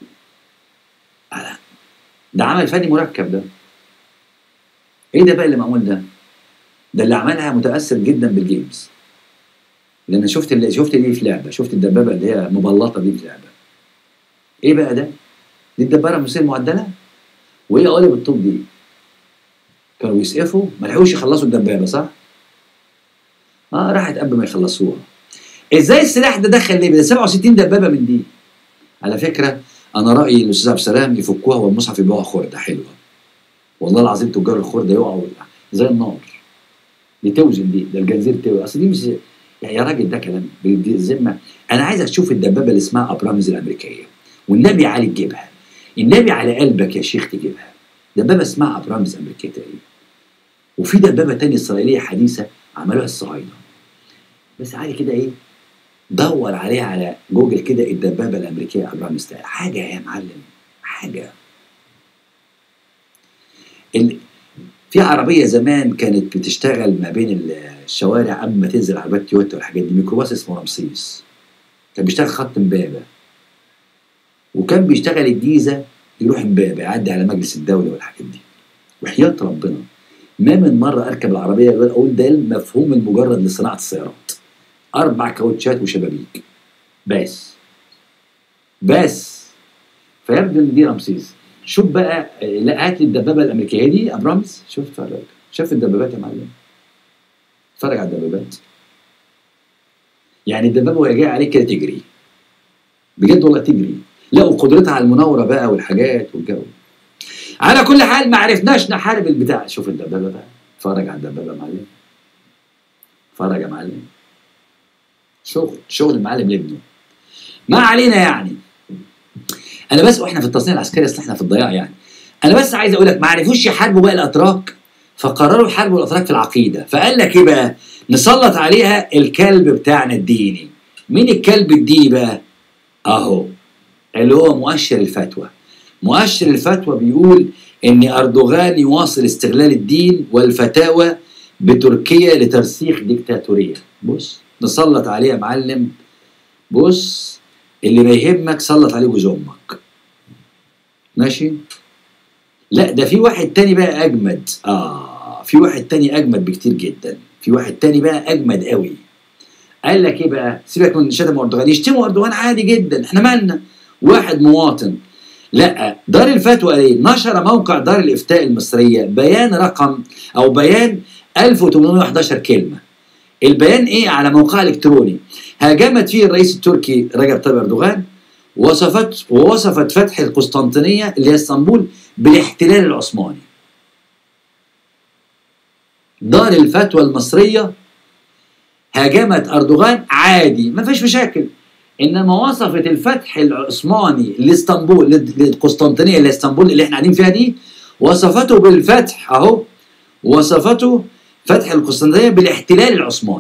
آه. ده عمل فني مركب ده ايه ده بقى اللي معمول ده ده اللي عملها متاثر جدا بالجيمز لان شفت اللي شفت دي في لعبه شفت الدبابه اللي هي مبلطه دي في لعبه ايه بقى ده دي الدبابه المصريه المعدله وايه قالب الطوب دي كانوا يسقفوا ما لحقوش يخلصوا الدبابه صح اه راحت قبل ما يخلصوها ازاي السلاح ده دخل ليبيا ده 67 دبابه من دي على فكره انا رايي الاستاذ عبد السلام يفكوها والمصحف يبيعوها خرده حلوه والله العظيم تجار الخرده يقعوا زي النار دي توزن دي ده الجنزير توزن اصل دي مش يعني يا راجل ده كلام بدي الذمه انا عايز اشوف الدبابه اللي اسمها ابرامز الامريكيه والنبي علي تجيبها النبي على قلبك يا شيخ تجيبها دبابه اسمها ابرامز امريكيه تقريبا وفي دبابه تانية اسرائيليه حديثه عملوها الصهاينه بس عادي كده ايه دور عليها على جوجل كده الدبابه الامريكيه ابرامز حاجه يا معلم حاجه ال... في عربيه زمان كانت بتشتغل ما بين الشوارع قبل ما تنزل عربيات تويوتا والحاجات دي ميكروباص اسمه رمسيس كان بيشتغل خط امبابه وكان بيشتغل الجيزه يروح امبابه يعدي على مجلس الدوله والحاجات دي وحياه ربنا ما من مره اركب العربيه غير اقول ده المفهوم المجرد لصناعه السيارات اربع كاوتشات وشبابيك بس بس فيبدو ان دي رمسيس شوف بقى لا هات لي الدبابه الامريكيه دي ابرامز شوف اتفرج شاف الدبابات يا معلم اتفرج على الدبابات يعني الدبابه وهي جايه عليك كده تجري بجد والله تجري لا وقدرتها على المناوره بقى والحاجات والجو على كل حال ما عرفناش نحارب البتاع شوف الدبابه بقى اتفرج على الدبابه يا معلم اتفرج يا معلم شغل شغل المعلم لابنه ما علينا يعني انا بس واحنا في التصنيع العسكري اصل احنا في الضياع يعني انا بس عايز اقول لك ما عرفوش يحاربوا بقى الاتراك فقرروا يحاربوا الاتراك في العقيده فقال لك ايه بقى نسلط عليها الكلب بتاعنا الديني مين الكلب الديني بقى اهو اللي هو مؤشر الفتوى مؤشر الفتوى بيقول ان اردوغان يواصل استغلال الدين والفتاوى بتركيا لترسيخ ديكتاتوريه بص نسلط عليه يا معلم بص اللي ما يهمك سلط عليه جوز امك ماشي لا ده في واحد تاني بقى اجمد اه في واحد تاني اجمد بكتير جدا في واحد تاني بقى اجمد قوي قال لك ايه بقى سيبك من شتم اردوغان يشتموا اردوغان عادي جدا احنا مالنا واحد مواطن لا دار الفتوى ايه نشر موقع دار الافتاء المصريه بيان رقم او بيان 1811 كلمه البيان ايه على موقع الكتروني هاجمت فيه الرئيس التركي رجب طيب اردوغان وصفت ووصفت فتح القسطنطينيه اللي هي اسطنبول بالاحتلال العثماني دار الفتوى المصريه هاجمت اردوغان عادي ما فيش مشاكل انما وصفت الفتح العثماني لاسطنبول للقسطنطينيه اللي اسطنبول اللي احنا قاعدين فيها دي وصفته بالفتح اهو وصفته فتح القسطنطينيه بالاحتلال العثماني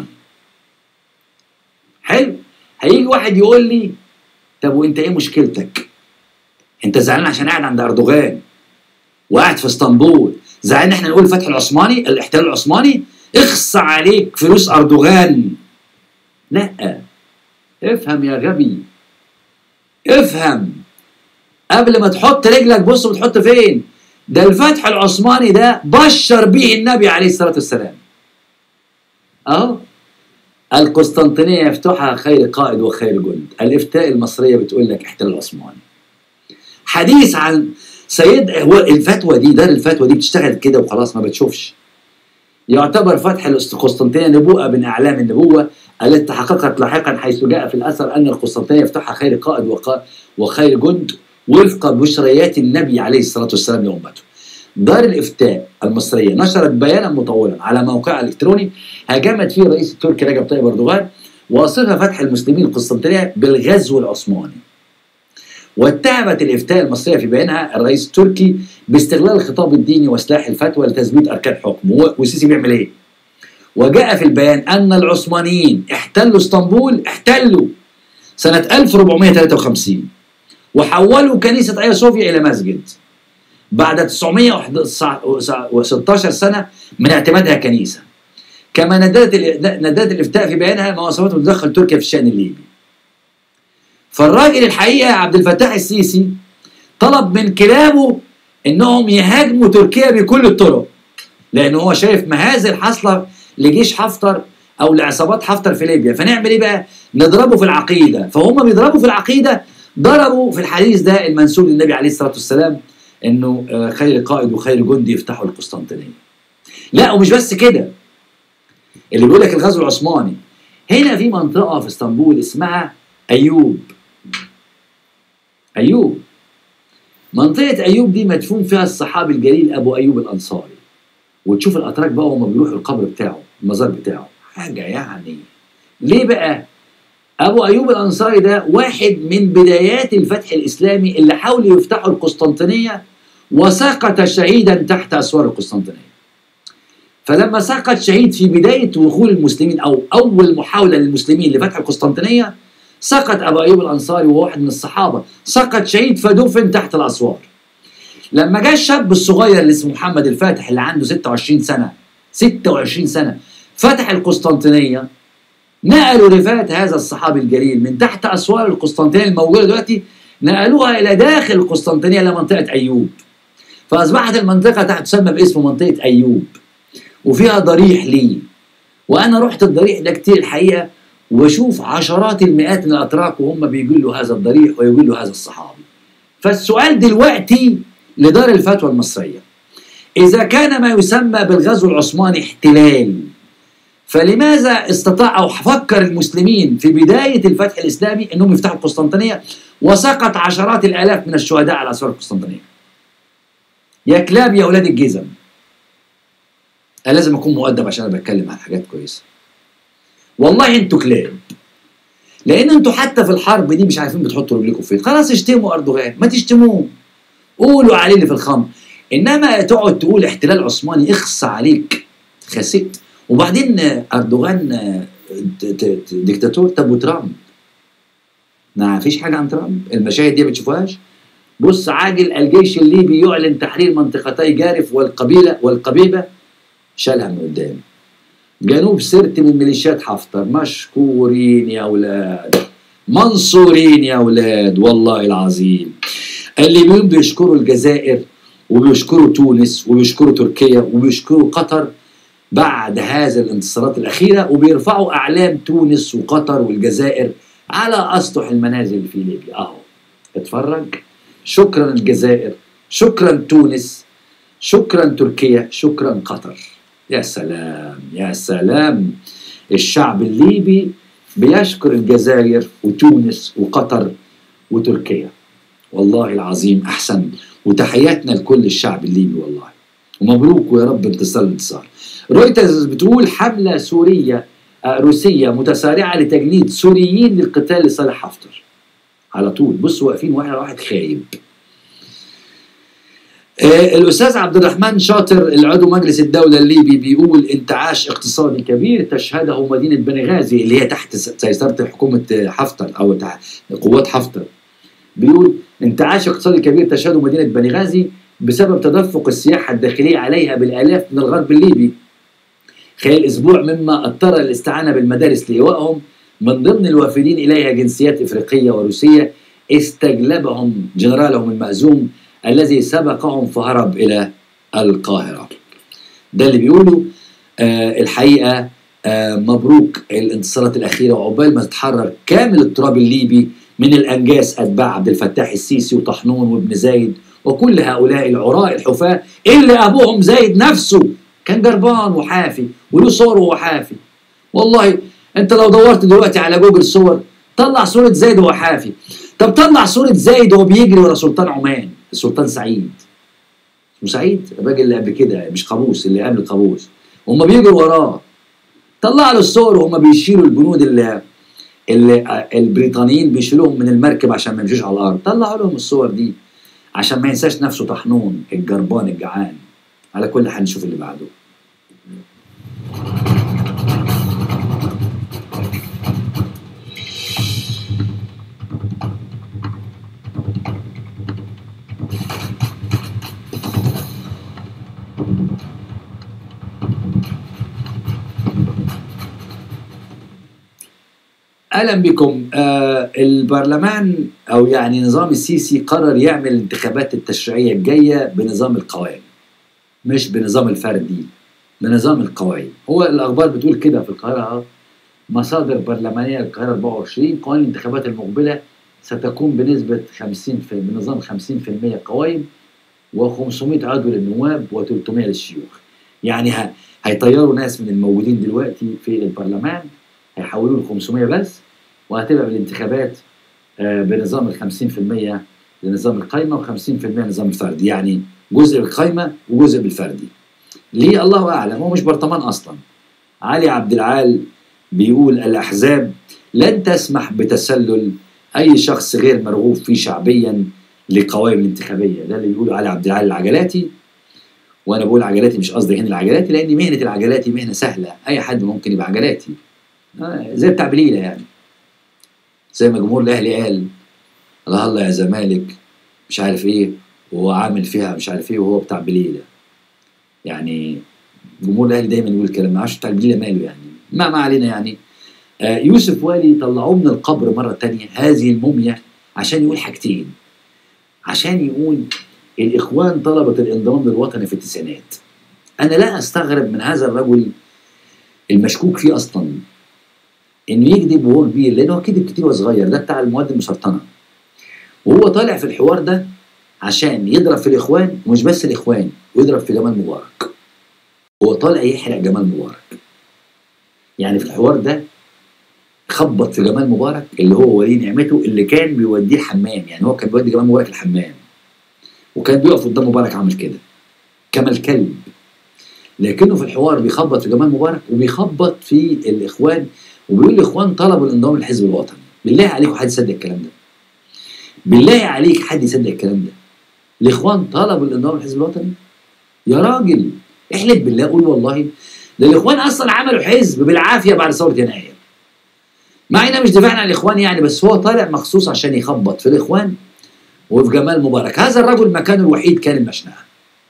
حلو هيجي واحد يقول لي طب وانت ايه مشكلتك انت زعلان عشان قاعد عند اردوغان وقاعد في اسطنبول زعلان احنا نقول الفتح العثماني الاحتلال العثماني اخص عليك فلوس اردوغان لا افهم يا غبي افهم قبل ما تحط رجلك بص بتحط فين ده الفتح العثماني ده بشر به النبي عليه الصلاه والسلام اهو القسطنطينيه يفتحها خير قائد وخير جند الافتاء المصريه بتقول لك احتلال عثماني حديث عن سيد هو الفتوى دي دار الفتوى دي بتشتغل كده وخلاص ما بتشوفش يعتبر فتح القسطنطينيه نبوءه من اعلام النبوه التي تحققت لاحقا حيث جاء في الاثر ان القسطنطينيه يفتحها خير قائد وقا- وخير جند وفق بشريات النبي عليه الصلاه والسلام لامته. دار الافتاء المصريه نشرت بيانا مطولا على موقعها الالكتروني هاجمت فيه الرئيس التركي رجب طيب اردوغان وصف فتح المسلمين القسطنطينيه بالغزو العثماني. واتهمت الافتاء المصريه في بيانها الرئيس التركي باستغلال الخطاب الديني وسلاح الفتوى لتثبيت اركان حكمه و- والسيسي بيعمل ايه؟ وجاء في البيان ان العثمانيين احتلوا اسطنبول احتلوا سنه 1453 وحولوا كنيسه ايا صوفيا الى مسجد بعد 916 سنه من اعتمادها كنيسه كما نددت ال- نددت الافتاء في بيانها ما وصفته تدخل تركيا في الشان الليبي فالراجل الحقيقه عبد الفتاح السيسي طلب من كلابه انهم يهاجموا تركيا بكل الطرق لان هو شايف مهازل حاصله لجيش حفتر او لعصابات حفتر في ليبيا فنعمل ايه بقى نضربه في العقيده فهم بيضربوا في العقيده ضربوا في الحديث ده المنسوب للنبي عليه الصلاه والسلام انه آه، خير قائد وخير جندي يفتحوا القسطنطينيه لا ومش بس كده اللي بيقول لك الغزو العثماني هنا في منطقه في اسطنبول اسمها ايوب ايوب منطقه ايوب دي مدفون فيها الصحابي الجليل ابو ايوب الانصاري وتشوف الاتراك بقى وهم بيروحوا القبر بتاعه المزار بتاعه حاجه يعني ليه بقى ابو ايوب الانصاري ده واحد من بدايات الفتح الاسلامي اللي حاولوا يفتحوا القسطنطينيه وسقط شهيدا تحت اسوار القسطنطينيه فلما سقط شهيد في بدايه دخول المسلمين او اول محاوله للمسلمين لفتح القسطنطينيه سقط ابو ايوب الانصاري وهو واحد من الصحابه سقط شهيد فدفن تحت الاسوار لما جاء الشاب الصغير اللي اسمه محمد الفاتح اللي عنده 26 سنه 26 سنه فتح القسطنطينيه نقلوا رفات هذا الصحابي الجليل من تحت اسوار القسطنطينيه الموجوده دلوقتي نقلوها الى داخل القسطنطينيه الى منطقه ايوب فاصبحت المنطقه تحت تسمى باسم منطقه ايوب وفيها ضريح ليه وانا رحت الضريح ده كتير الحقيقه واشوف عشرات المئات من الاتراك وهم بيقولوا هذا الضريح ويقولوا هذا الصحابي فالسؤال دلوقتي لدار الفتوى المصريه اذا كان ما يسمى بالغزو العثماني احتلال فلماذا استطاع او فكر المسلمين في بدايه الفتح الاسلامي انهم يفتحوا القسطنطينيه وسقط عشرات الالاف من الشهداء على اسوار القسطنطينيه يا كلاب يا اولاد الجزم انا لازم اكون مؤدب عشان انا بتكلم عن حاجات كويسه والله انتوا كلاب لان انتوا حتى في الحرب دي مش عارفين بتحطوا رجلكم فين خلاص اشتموا اردوغان ما تشتموه قولوا عليه اللي في الخمر انما تقعد تقول احتلال عثماني اخص عليك خسيت وبعدين اردوغان ت- ت- ت- ديكتاتور طب وترامب ما فيش حاجه عن ترامب المشاهد دي ما بتشوفوهاش بص عاجل الجيش الليبي يعلن تحرير منطقتي جارف والقبيله والقبيبه شالها من قدام جنوب سرت من ميليشيات حفتر مشكورين يا اولاد منصورين يا اولاد والله العظيم الليبيين بيشكروا الجزائر وبيشكروا تونس وبيشكروا تركيا وبيشكروا قطر بعد هذه الانتصارات الأخيرة وبيرفعوا أعلام تونس وقطر والجزائر على أسطح المنازل في ليبيا أهو اتفرج شكرا الجزائر شكرا تونس شكرا تركيا شكرا قطر يا سلام يا سلام الشعب الليبي بيشكر الجزائر وتونس وقطر وتركيا والله العظيم أحسن وتحياتنا لكل الشعب الليبي والله ومبروك ويا رب انتصار الانتصار رويترز بتقول حملة سورية آه، روسية متسارعة لتجنيد سوريين للقتال لصالح حفتر على طول بصوا واقفين واحد على واحد خايب آه، الأستاذ عبد الرحمن شاطر العضو مجلس الدولة الليبي بيقول انتعاش اقتصادي كبير تشهده مدينة بنغازي اللي هي تحت سيطرة حكومة حفتر أو تحت قوات حفتر بيقول انتعاش اقتصادي كبير تشهده مدينة بنغازي بسبب تدفق السياحة الداخلية عليها بالآلاف من الغرب الليبي خلال أسبوع مما اضطر الاستعانة بالمدارس لإيوائهم من ضمن الوافدين إليها جنسيات إفريقية وروسية استجلبهم جنرالهم المأزوم الذي سبقهم فهرب إلى القاهرة ده اللي بيقولوا آه الحقيقة آه مبروك الانتصارات الأخيرة وعقبال ما تتحرر كامل التراب الليبي من الأنجاس أتباع عبد الفتاح السيسي وطحنون وابن زايد وكل هؤلاء العراء الحفاة اللي أبوهم زايد نفسه كان جربان وحافي وله صور وهو حافي والله انت لو دورت دلوقتي على جوجل صور طلع صوره زايد وهو حافي طب طلع صوره زايد وهو بيجري ورا سلطان عمان السلطان سعيد اسمه سعيد الراجل اللي قبل كده مش قابوس اللي قبل قابوس هم بيجروا وراه طلع له الصور وهم بيشيلوا الجنود اللي اللي البريطانيين بيشيلوهم من المركب عشان ما يمشوش على الارض طلعوا لهم الصور دي عشان ما ينساش نفسه طحنون الجربان الجعان على كل حال نشوف اللي بعده اهلا بكم آه البرلمان او يعني نظام السيسي قرر يعمل الانتخابات التشريعيه الجايه بنظام القوائم مش بنظام الفردي بنظام القوائم هو الاخبار بتقول كده في القاهره أهو. مصادر برلمانيه القاهره 24 قوانين الانتخابات المقبله ستكون بنسبه 50 في بنظام 50% قوائم و500 عضو للنواب و300 للشيوخ يعني ه- هيطيروا ناس من الموجودين دلوقتي في البرلمان هيحولوا ل 500 بس وهتبقى بالانتخابات آه، بنظام ال 50% لنظام القايمه و50% نظام الفردي يعني جزء بالقايمه وجزء بالفردي. ليه الله اعلم هو مش برطمان اصلا. علي عبد العال بيقول الاحزاب لن تسمح بتسلل اي شخص غير مرغوب فيه شعبيا لقوائم الانتخابيه ده اللي بيقوله علي عبد العال العجلاتي وانا بقول عجلاتي مش قصدي هنا العجلاتي لان مهنه العجلاتي مهنه سهله اي حد ممكن يبقى عجلاتي آه، زي بتاع بليله يعني زي ما جمهور الاهلي قال الله الله يا زمالك مش عارف ايه وهو عامل فيها مش عارف ايه وهو بتاع بليله يعني جمهور الاهلي دايما يقول كلام ما اعرفش بتاع بليله ماله يعني ما ما علينا يعني آه يوسف والي طلعوه من القبر مره تانية هذه الموميا عشان يقول حاجتين عشان يقول الاخوان طلبت الانضمام للوطني في التسعينات انا لا استغرب من هذا الرجل المشكوك فيه اصلا انه يكذب وهو كبير لانه هو كذب كتير وهو صغير ده بتاع المواد المسرطنه وهو طالع في الحوار ده عشان يضرب في الاخوان ومش بس الاخوان ويضرب في جمال مبارك هو طالع يحرق جمال مبارك يعني في الحوار ده خبط في جمال مبارك اللي هو ولي نعمته اللي كان بيوديه الحمام يعني هو كان بيودي جمال مبارك الحمام وكان بيقف قدام مبارك عامل كده كما الكلب لكنه في الحوار بيخبط في جمال مبارك وبيخبط في الاخوان وبيقول الاخوان طلبوا الانضمام للحزب الوطني بالله عليكم حد يصدق الكلام ده بالله عليك حد يصدق الكلام ده الاخوان طلبوا الانضمام للحزب الوطني يا راجل احلف بالله قول والله ده الاخوان اصلا عملوا حزب بالعافيه بعد ثوره يناير مع اننا مش دفاعنا عن الاخوان يعني بس هو طالع مخصوص عشان يخبط في الاخوان وفي جمال مبارك هذا الرجل مكانه الوحيد كان المشنقه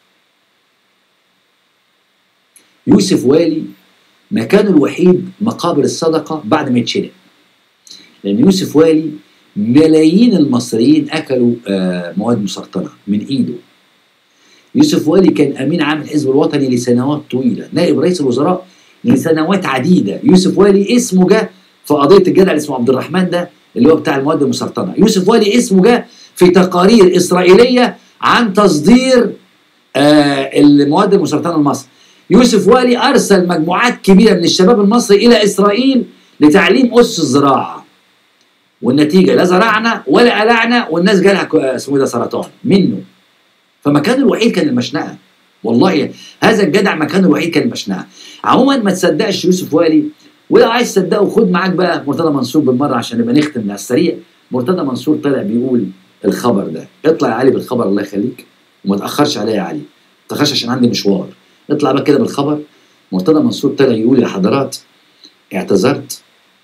يوسف والي مكانه الوحيد مقابر الصدقه بعد ما يتشنق لان يوسف والي ملايين المصريين اكلوا آه، مواد مسرطنه من ايده يوسف والي كان امين عام الحزب الوطني لسنوات طويله نائب رئيس الوزراء لسنوات عديده يوسف والي اسمه جه في قضيه الجدع اللي اسمه عبد الرحمن ده اللي هو بتاع المواد المسرطنه يوسف والي اسمه جه في تقارير اسرائيليه عن تصدير آه المواد المسرطنه لمصر يوسف والي ارسل مجموعات كبيره من الشباب المصري الى اسرائيل لتعليم اسس الزراعه والنتيجه لا زرعنا ولا قلعنا والناس جالها ك- آه، اسمه إيه ده سرطان منه فمكانه الوحيد كان المشنقه والله هذا الجدع مكانه الوحيد كان المشنقه عموما ما تصدقش يوسف والي ولو عايز تصدقه خد معاك بقى مرتضى منصور بالمره عشان نبقى نختم على السريع مرتضى منصور طلع بيقول الخبر ده اطلع يا علي بالخبر الله يخليك وما تاخرش عليا يا علي ما تاخرش عشان عندي مشوار اطلع بقى كده بالخبر مرتضى منصور طلع يقول يا حضرات اعتذرت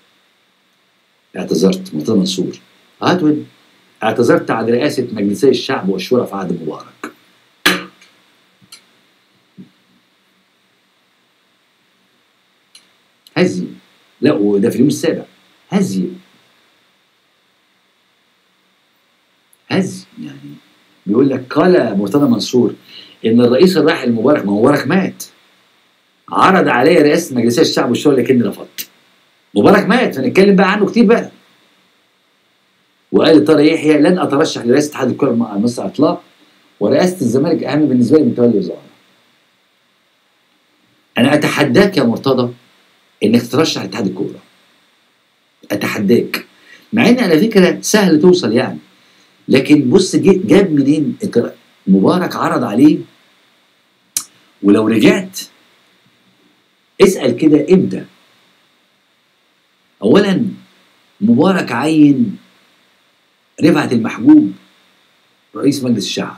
اعتذرت مرتضى منصور هات وين اعتذرت عن رئاسة مجلسي الشعب والشورى في عهد مبارك هزي لا وده في اليوم السابع هزي هزي يعني بيقول لك قال مرتضى منصور ان الرئيس الراحل مبارك ما هو مبارك مات عرض علي رئاسه مجلسي الشعب والشورى لكني رفضت مبارك مات فنتكلم بقى عنه كتير بقى وقال طارق يحيى لن اترشح لرئاسه اتحاد الكره مع مصر اطلاق ورئاسه الزمالك اهم بالنسبه لي من تولي وزاره انا اتحداك يا مرتضى انك تترشح لاتحاد الكوره اتحداك مع ان على فكره سهل توصل يعني لكن بص جي- جاب منين انت مبارك عرض عليه ولو رجعت اسال كده امتى اولا مبارك عين رفعت المحجوب رئيس مجلس الشعب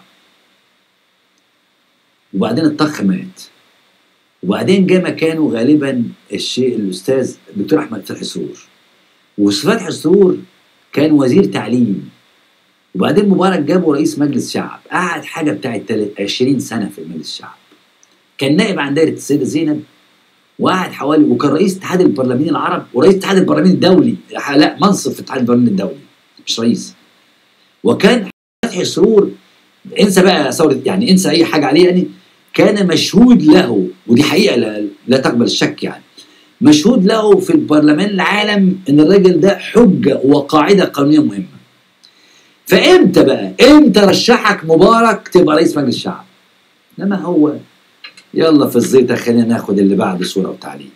وبعدين الطخ مات وبعدين جه مكانه غالبا الشيء الاستاذ الدكتور احمد فتحي سرور وفتحي سرور كان وزير تعليم وبعدين مبارك جابه رئيس مجلس شعب قعد حاجه بتاعت تل- 20 سنه في مجلس الشعب كان نائب عن دايره السيده زينب وقعد حوالي وكان رئيس اتحاد البرلمانيين العرب ورئيس اتحاد البرلمان الدولي لا منصب في اتحاد البرلمان الدولي مش رئيس وكان فتحي سرور انسى بقى ثوره يعني انسى اي حاجه عليه يعني كان مشهود له ودي حقيقه لا, لا تقبل الشك يعني مشهود له في البرلمان العالم ان الراجل ده حجه وقاعده قانونيه مهمه فامتى بقى امتى رشحك مبارك تبقى رئيس مجلس الشعب لما هو يلا في الزيطه خلينا ناخد اللي بعد صوره وتعليق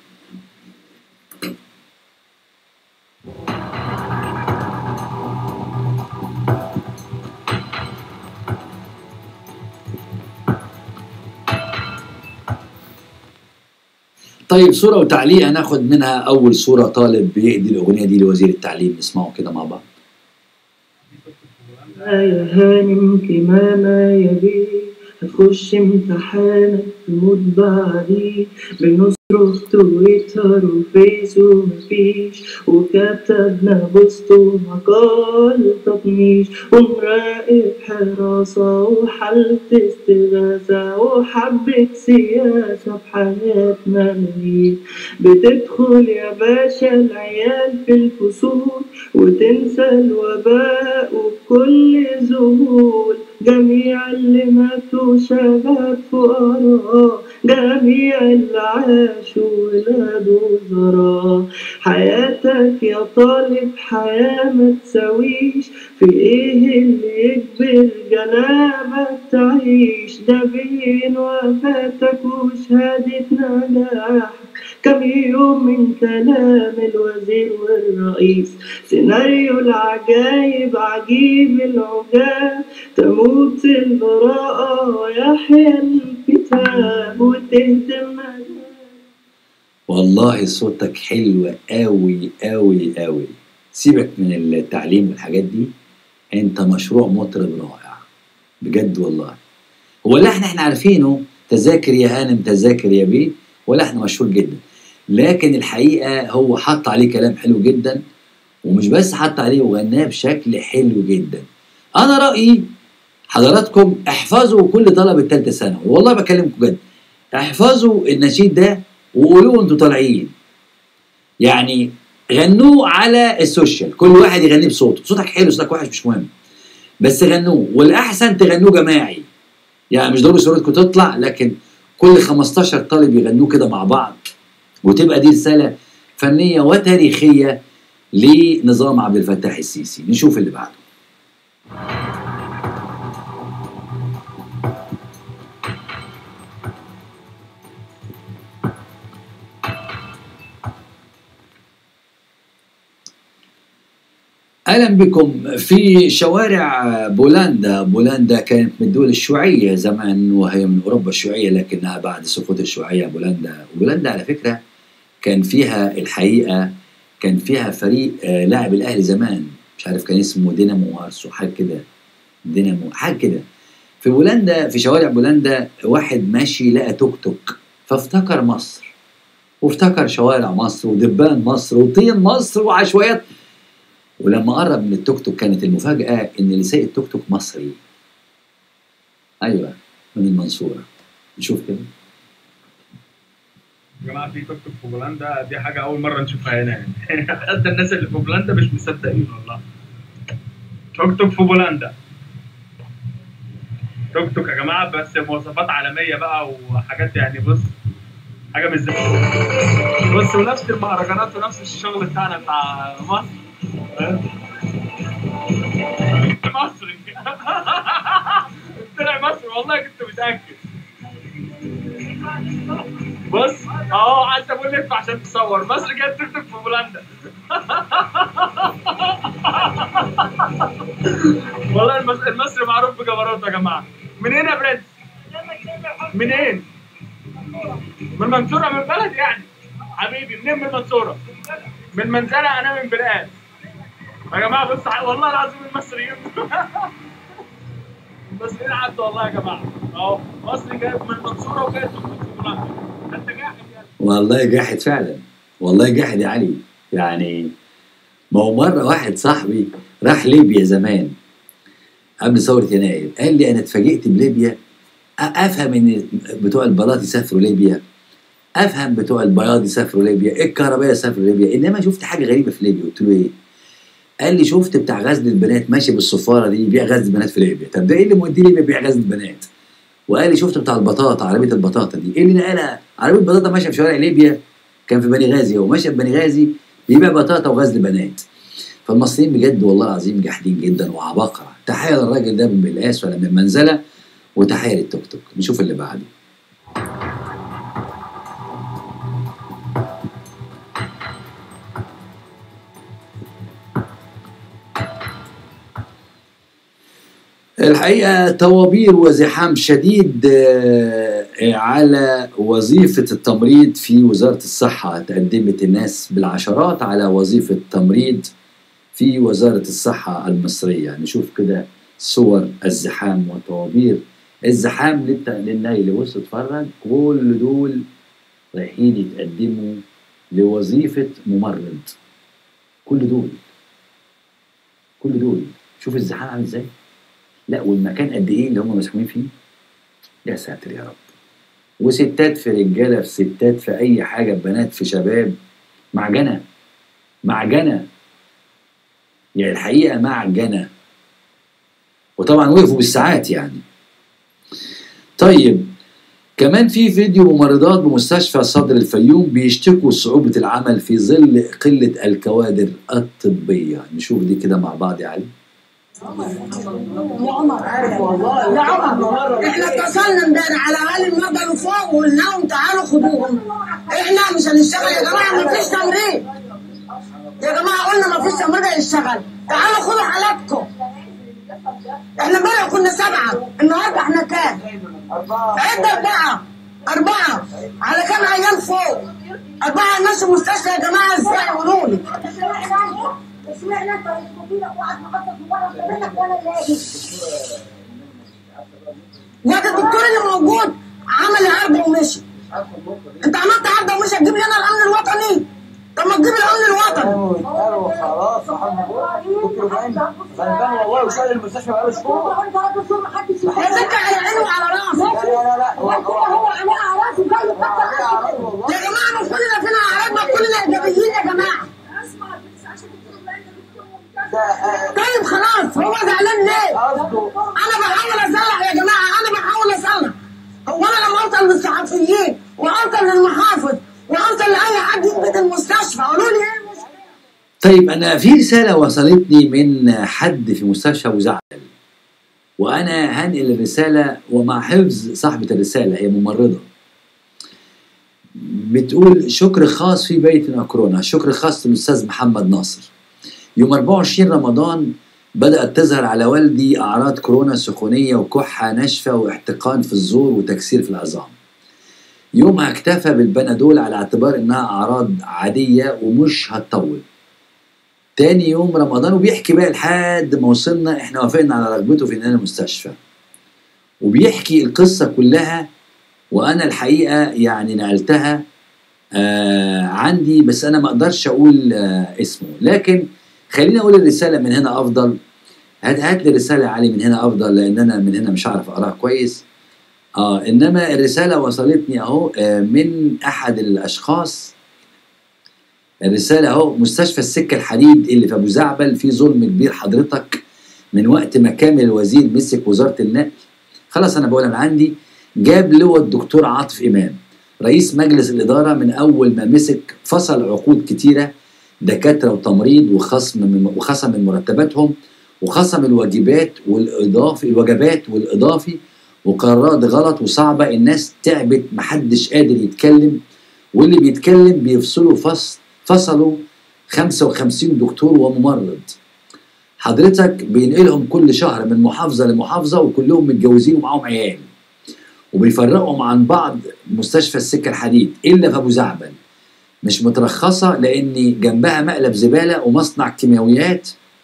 طيب صورة وتعليق هناخد منها أول صورة طالب بيهدي الأغنية دي لوزير التعليم نسمعه كده مع بعض يا هانم كمامة يا بيه هتخش امتحانك تموت بعديه بنصرف تويتر وفيس ومفيش وكتبنا بوست ومقال تطنيش ونراقب حراسة وحالة استغاثة وحبة سياسة في حياتنا ملايين بتدخل يا باشا العيال في الفصول وتنسى الوباء وبكل ذهول جميع اللي ماتوا شباب فقراء جميع اللي عاشوا ولاد وزراء حياتك يا طالب حياة ما تساويش في ايه اللي يجبر جنابك تعيش ده بين وفاتك وشهادة نجاحك كم يوم من كلام الوزير والرئيس سيناريو العجايب عجيب العجاب تموت البراءة ويحيا الكتاب وتهدم مجال والله صوتك حلو قوي قوي قوي سيبك من التعليم والحاجات دي انت مشروع مطرب رائع بجد والله هو اللحن احنا عارفينه تذاكر يا هانم تذاكر يا بيه ولحن مشهور جدا لكن الحقيقه هو حط عليه كلام حلو جدا ومش بس حط عليه وغناه بشكل حلو جدا انا رايي حضراتكم احفظوا كل طلبه ثالثه ثانوي والله بكلمكم جد احفظوا النشيد ده وقولوه انتوا طالعين يعني غنوه على السوشيال كل واحد يغنيه بصوته صوتك حلو صوتك وحش مش مهم بس غنوه والاحسن تغنوه جماعي يعني مش ضروري صورتكم تطلع لكن كل 15 طالب يغنوه كده مع بعض وتبقى دي رساله فنيه وتاريخيه لنظام عبد الفتاح السيسي نشوف اللي بعده اهلا بكم في شوارع بولندا بولندا كانت من الدول الشيوعيه زمان وهي من اوروبا الشيوعيه لكنها بعد سقوط الشيوعيه بولندا وبولندا على فكره كان فيها الحقيقه كان فيها فريق آه، لاعب الاهلي زمان مش عارف كان اسمه دينامو ارسو حاجه كده دينامو حاجه كده في بولندا في شوارع بولندا واحد ماشي لقى توك توك فافتكر مصر وافتكر شوارع مصر ودبان مصر وطين مصر وعشوائيات ولما قرب من التوك توك كانت المفاجأة إن اللي سايق التوك توك مصري. أيوه من المنصورة. نشوف كده. يا جماعه في توك توك في بولندا دي حاجه اول مره نشوفها هنا يعني حتى الناس اللي في بولندا مش مصدقين والله توك توك في بولندا توك توك يا جماعه بس مواصفات عالميه بقى وحاجات يعني بص حاجه مش زي بص ونفس المهرجانات ونفس الشغل بتاعنا بتاع مصر فاهم؟ مصري طلع مصري والله كنت متاكد بص اه عايز اقول لف عشان تصور مصر جايه توك توك في بولندا والله المس- المصري معروف بجبروته يا جماعه منين يا برنس؟ منين؟ من المنصوره من بلد يعني حبيبي منين من المنصوره؟ من منزله انا من بلقاس يا جماعه بص ع- والله العظيم المصريين المصريين عدوا والله يا جماعه اهو مصري جايب من المنصوره وجايب من المنصوره انت جاحد يعني والله جاحد فعلا والله جاحد يا علي يعني ما هو مرة واحد صاحبي راح ليبيا زمان قبل ثورة يناير قال لي أنا اتفاجئت بليبيا أ- أفهم إن بتوع البلاط يسافروا ليبيا أفهم بتوع البياض يسافروا ليبيا الكهربائية يسافروا ليبيا إنما شفت حاجة غريبة في ليبيا قلت له إيه؟ قال لي شفت بتاع غزل البنات ماشي بالصفارة دي يبيع غزل البنات في ليبيا طب ده إيه اللي موديه ليبيا يبيع غزل البنات؟ وقال لي شفت بتاع البطاطا عربية البطاطا دي إيه اللي نقلها؟ عربية بطاطا ماشية في شوارع ليبيا كان في بني غازي هو ماشي في بني غازي بيبيع بطاطا وغزل بنات فالمصريين بجد والله العظيم جاحدين جدا وعباقرة تحية للراجل ده من بلقاس ولا من منزلة وتحية للتوك توك نشوف اللي بعده الحقيقة طوابير وزحام شديد آه، آه، على وظيفة التمريض في وزارة الصحة تقدمت الناس بالعشرات على وظيفة تمريض في وزارة الصحة المصرية نشوف كده صور الزحام وطوابير الزحام للت- للنيل بص اتفرج كل دول رايحين يتقدموا لوظيفة ممرض كل دول كل دول شوف الزحام عامل ازاي لا والمكان قد ايه اللي هم مسحومين فيه يا ساتر يا رب وستات في رجاله في ستات في اي حاجه بنات في شباب معجنه معجنه يعني الحقيقه معجنه وطبعا وقفوا بالساعات يعني طيب كمان في فيديو ممرضات بمستشفى صدر الفيوم بيشتكوا صعوبة العمل في ظل قلة الكوادر الطبية نشوف دي كده مع بعض يا علي يا عمر يا عمر احنا اتصلنا امبارح على اهالي المرضى اللي فوق وقلنا لهم تعالوا خدوهم احنا مش هنشتغل يا جماعه ما فيش تمريض يا جماعه قلنا ما فيش تمريض هيشتغل تعالوا خدوا حالاتكم احنا امبارح كنا سبعه النهارده احنا كام؟ عد اربعه اربعه على كام عيان فوق اربعه ناس في المستشفى يا جماعه ازاي قولوا لي اشمعنى انت مديرك وقعد محطة مبارك منك وانا اللي اجي يا ده الدكتور اللي موجود عمل عرض ومشي انت عملت عرض ومشي هتجيب لي انا الامن الوطني طب ما تجيب الامن الوطني خلاص دكتور ابراهيم غلبان والله وشايل المستشفى بقاله شهور انت راجل شو محدش يا ست على عيني وعلى راسي لا لا لا هو هو هو عليه اعراض وجاي يفتح يا جماعه ما كلنا فينا اعراض ما كلنا ايجابيين يا جماعه اسمع بس عشان دكتور ابراهيم ده دكتور ممتاز. ده آه، طيب خلاص هو زعلان ليه؟ قصده انا بحاول اصلح يا جماعه انا بحاول اصلح هو انا لما اوصل للصحفيين واوصل للمحافظ واوصل لاي حد يثبت المستشفى قولوا لي ايه المشكله؟ طيب انا في رساله وصلتني من حد في مستشفى وزعل وانا هنقل الرساله ومع حفظ صاحبه الرساله هي ممرضه بتقول شكر خاص في بيتنا كورونا شكر خاص للاستاذ محمد ناصر يوم 24 رمضان بدأت تظهر على والدي أعراض كورونا سخونية وكحة ناشفة واحتقان في الزور وتكسير في العظام يومها اكتفى بالبنادول على اعتبار إنها أعراض عادية ومش هتطول تاني يوم رمضان وبيحكي بقى لحد ما وصلنا احنا وافقنا على رغبته في اننا المستشفى وبيحكي القصة كلها وانا الحقيقة يعني نقلتها آه عندي بس انا ما اقدرش اقول آه اسمه لكن خليني اقول الرسالة من هنا افضل هات هات لي رسالة يا علي من هنا افضل لان انا من هنا مش هعرف اقراها كويس اه انما الرسالة وصلتني اهو آه من احد الاشخاص الرسالة اهو مستشفى السكة الحديد اللي في ابو زعبل في ظلم كبير حضرتك من وقت ما كامل الوزير مسك وزارة النقل خلاص انا بقول من عندي جاب لواء الدكتور عاطف امام رئيس مجلس الاداره من اول ما مسك فصل عقود كتيره دكاتره وتمريض وخصم من وخصم من مرتباتهم وخصم الواجبات والاضافي الوجبات والاضافي وقرارات غلط وصعبه الناس تعبت محدش قادر يتكلم واللي بيتكلم بيفصلوا فصل فصلوا 55 دكتور وممرض حضرتك بينقلهم كل شهر من محافظه لمحافظه وكلهم متجوزين ومعاهم عيال وبيفرقهم عن بعض مستشفى السكه الحديد الا في ابو زعبل مش مترخصه لان جنبها مقلب زباله ومصنع كيماويات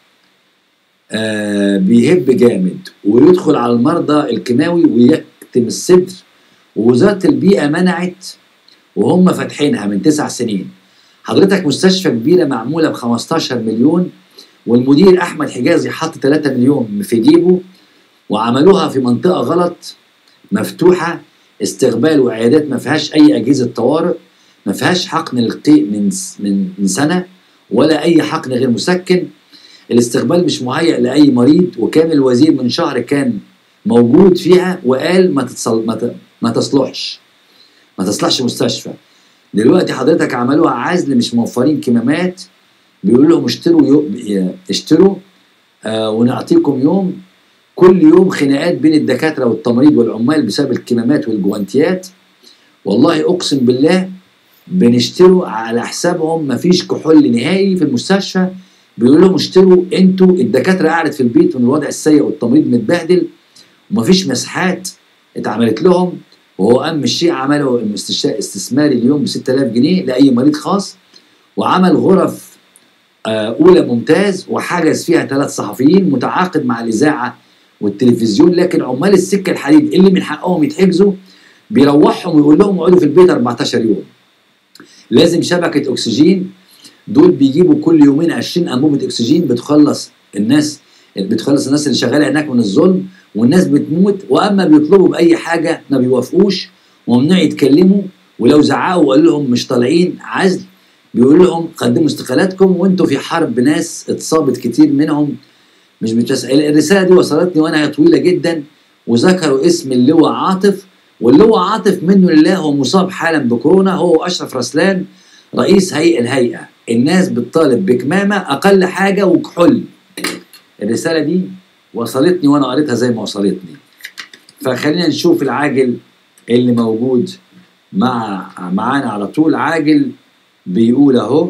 آه بيهب جامد ويدخل على المرضى الكيماوي ويكتم الصدر ووزاره البيئه منعت وهم فاتحينها من تسع سنين حضرتك مستشفى كبيره معموله ب 15 مليون والمدير احمد حجازي حط 3 مليون في جيبه وعملوها في منطقه غلط مفتوحه استقبال وعيادات ما فيهاش اي اجهزه طوارئ ما فيهاش حقن القيء من من من سنه ولا اي حقن غير مسكن الاستقبال مش مهيأ لاي مريض وكان الوزير من شهر كان موجود فيها وقال ما تتصل ما, ت... ما تصلحش ما تصلحش مستشفى دلوقتي حضرتك عملوها عزل مش موفرين كمامات بيقولوا لهم اشتروا يو... اشتروا آه ونعطيكم يوم كل يوم خناقات بين الدكاتره والتمريض والعمال بسبب الكمامات والجوانتيات والله اقسم بالله بنشتروا على حسابهم مفيش كحول نهائي في المستشفى بيقول لهم اشتروا انتوا الدكاتره قعدت في البيت من الوضع السيء والتمريض متبهدل ومفيش مساحات اتعملت لهم وهو اهم الشيء عمله المستشفى استثماري اليوم ب 6000 جنيه لاي مريض خاص وعمل غرف آه، اولى ممتاز وحجز فيها ثلاث صحفيين متعاقد مع الاذاعه والتلفزيون لكن عمال السكه الحديد اللي من حقهم يتحجزوا بيروحهم ويقول لهم اقعدوا في البيت 14 يوم لازم شبكه اكسجين دول بيجيبوا كل يومين 20 انبوبه اكسجين بتخلص الناس بتخلص الناس اللي شغاله هناك من الظلم والناس بتموت واما بيطلبوا باي حاجه ما بيوافقوش وممنوع يتكلموا ولو زعقوا وقال لهم مش طالعين عزل بيقول لهم قدموا استقالاتكم وانتوا في حرب ناس اتصابت كتير منهم مش بتسأل الرساله دي وصلتني وانا هي طويله جدا وذكروا اسم اللواء عاطف واللواء عاطف منه لله هو مصاب حالا بكورونا هو اشرف رسلان رئيس هيئه الهيئه الناس بتطالب بكمامه اقل حاجه وكحول الرساله دي وصلتني وانا قريتها زي ما وصلتني فخلينا نشوف العاجل اللي موجود مع معانا على طول عاجل بيقول اهو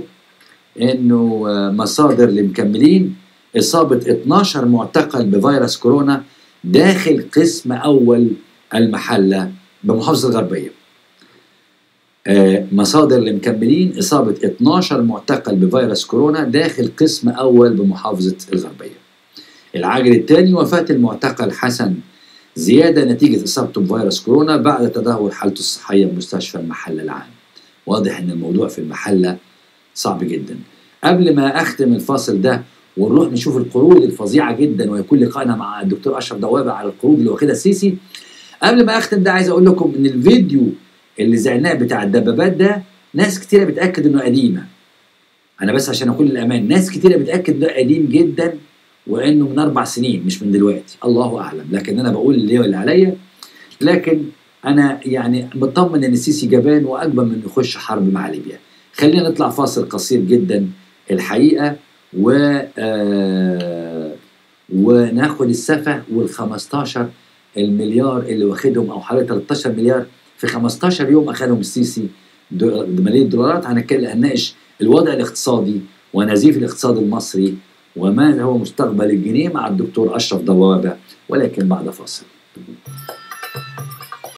انه مصادر اللي مكملين اصابه 12 معتقل بفيروس كورونا داخل قسم اول المحله بمحافظه الغربيه مصادر اللي مكملين إصابة 12 معتقل بفيروس كورونا داخل قسم أول بمحافظة الغربية العاجل الثاني وفاة المعتقل حسن زيادة نتيجة إصابته بفيروس كورونا بعد تدهور حالته الصحية بمستشفى المحلة العام واضح أن الموضوع في المحلة صعب جدا قبل ما أختم الفاصل ده ونروح نشوف القروض الفظيعة جدا ويكون لقائنا مع الدكتور أشرف دوابة على القروض اللي واخدها السيسي قبل ما أختم ده عايز أقول لكم إن الفيديو اللي زعناه بتاع الدبابات ده ناس كتيرة بتأكد إنه قديمة أنا بس عشان أقول الأمان ناس كتيرة بتأكد إنه قديم جدا وإنه من أربع سنين مش من دلوقتي الله أعلم لكن أنا بقول اللي اللي عليا لكن أنا يعني مطمن إن السيسي جبان وأجبن من يخش حرب مع ليبيا خلينا نطلع فاصل قصير جدا الحقيقة و آه وناخد السفة وال 15 المليار اللي واخدهم او حوالي 13 مليار في 15 يوم اخذهم السيسي ماليه دولارات هنتكلم هنناقش الوضع الاقتصادي ونزيف الاقتصاد المصري وما هو مستقبل الجنيه مع الدكتور اشرف ضوابه ولكن بعد فاصل.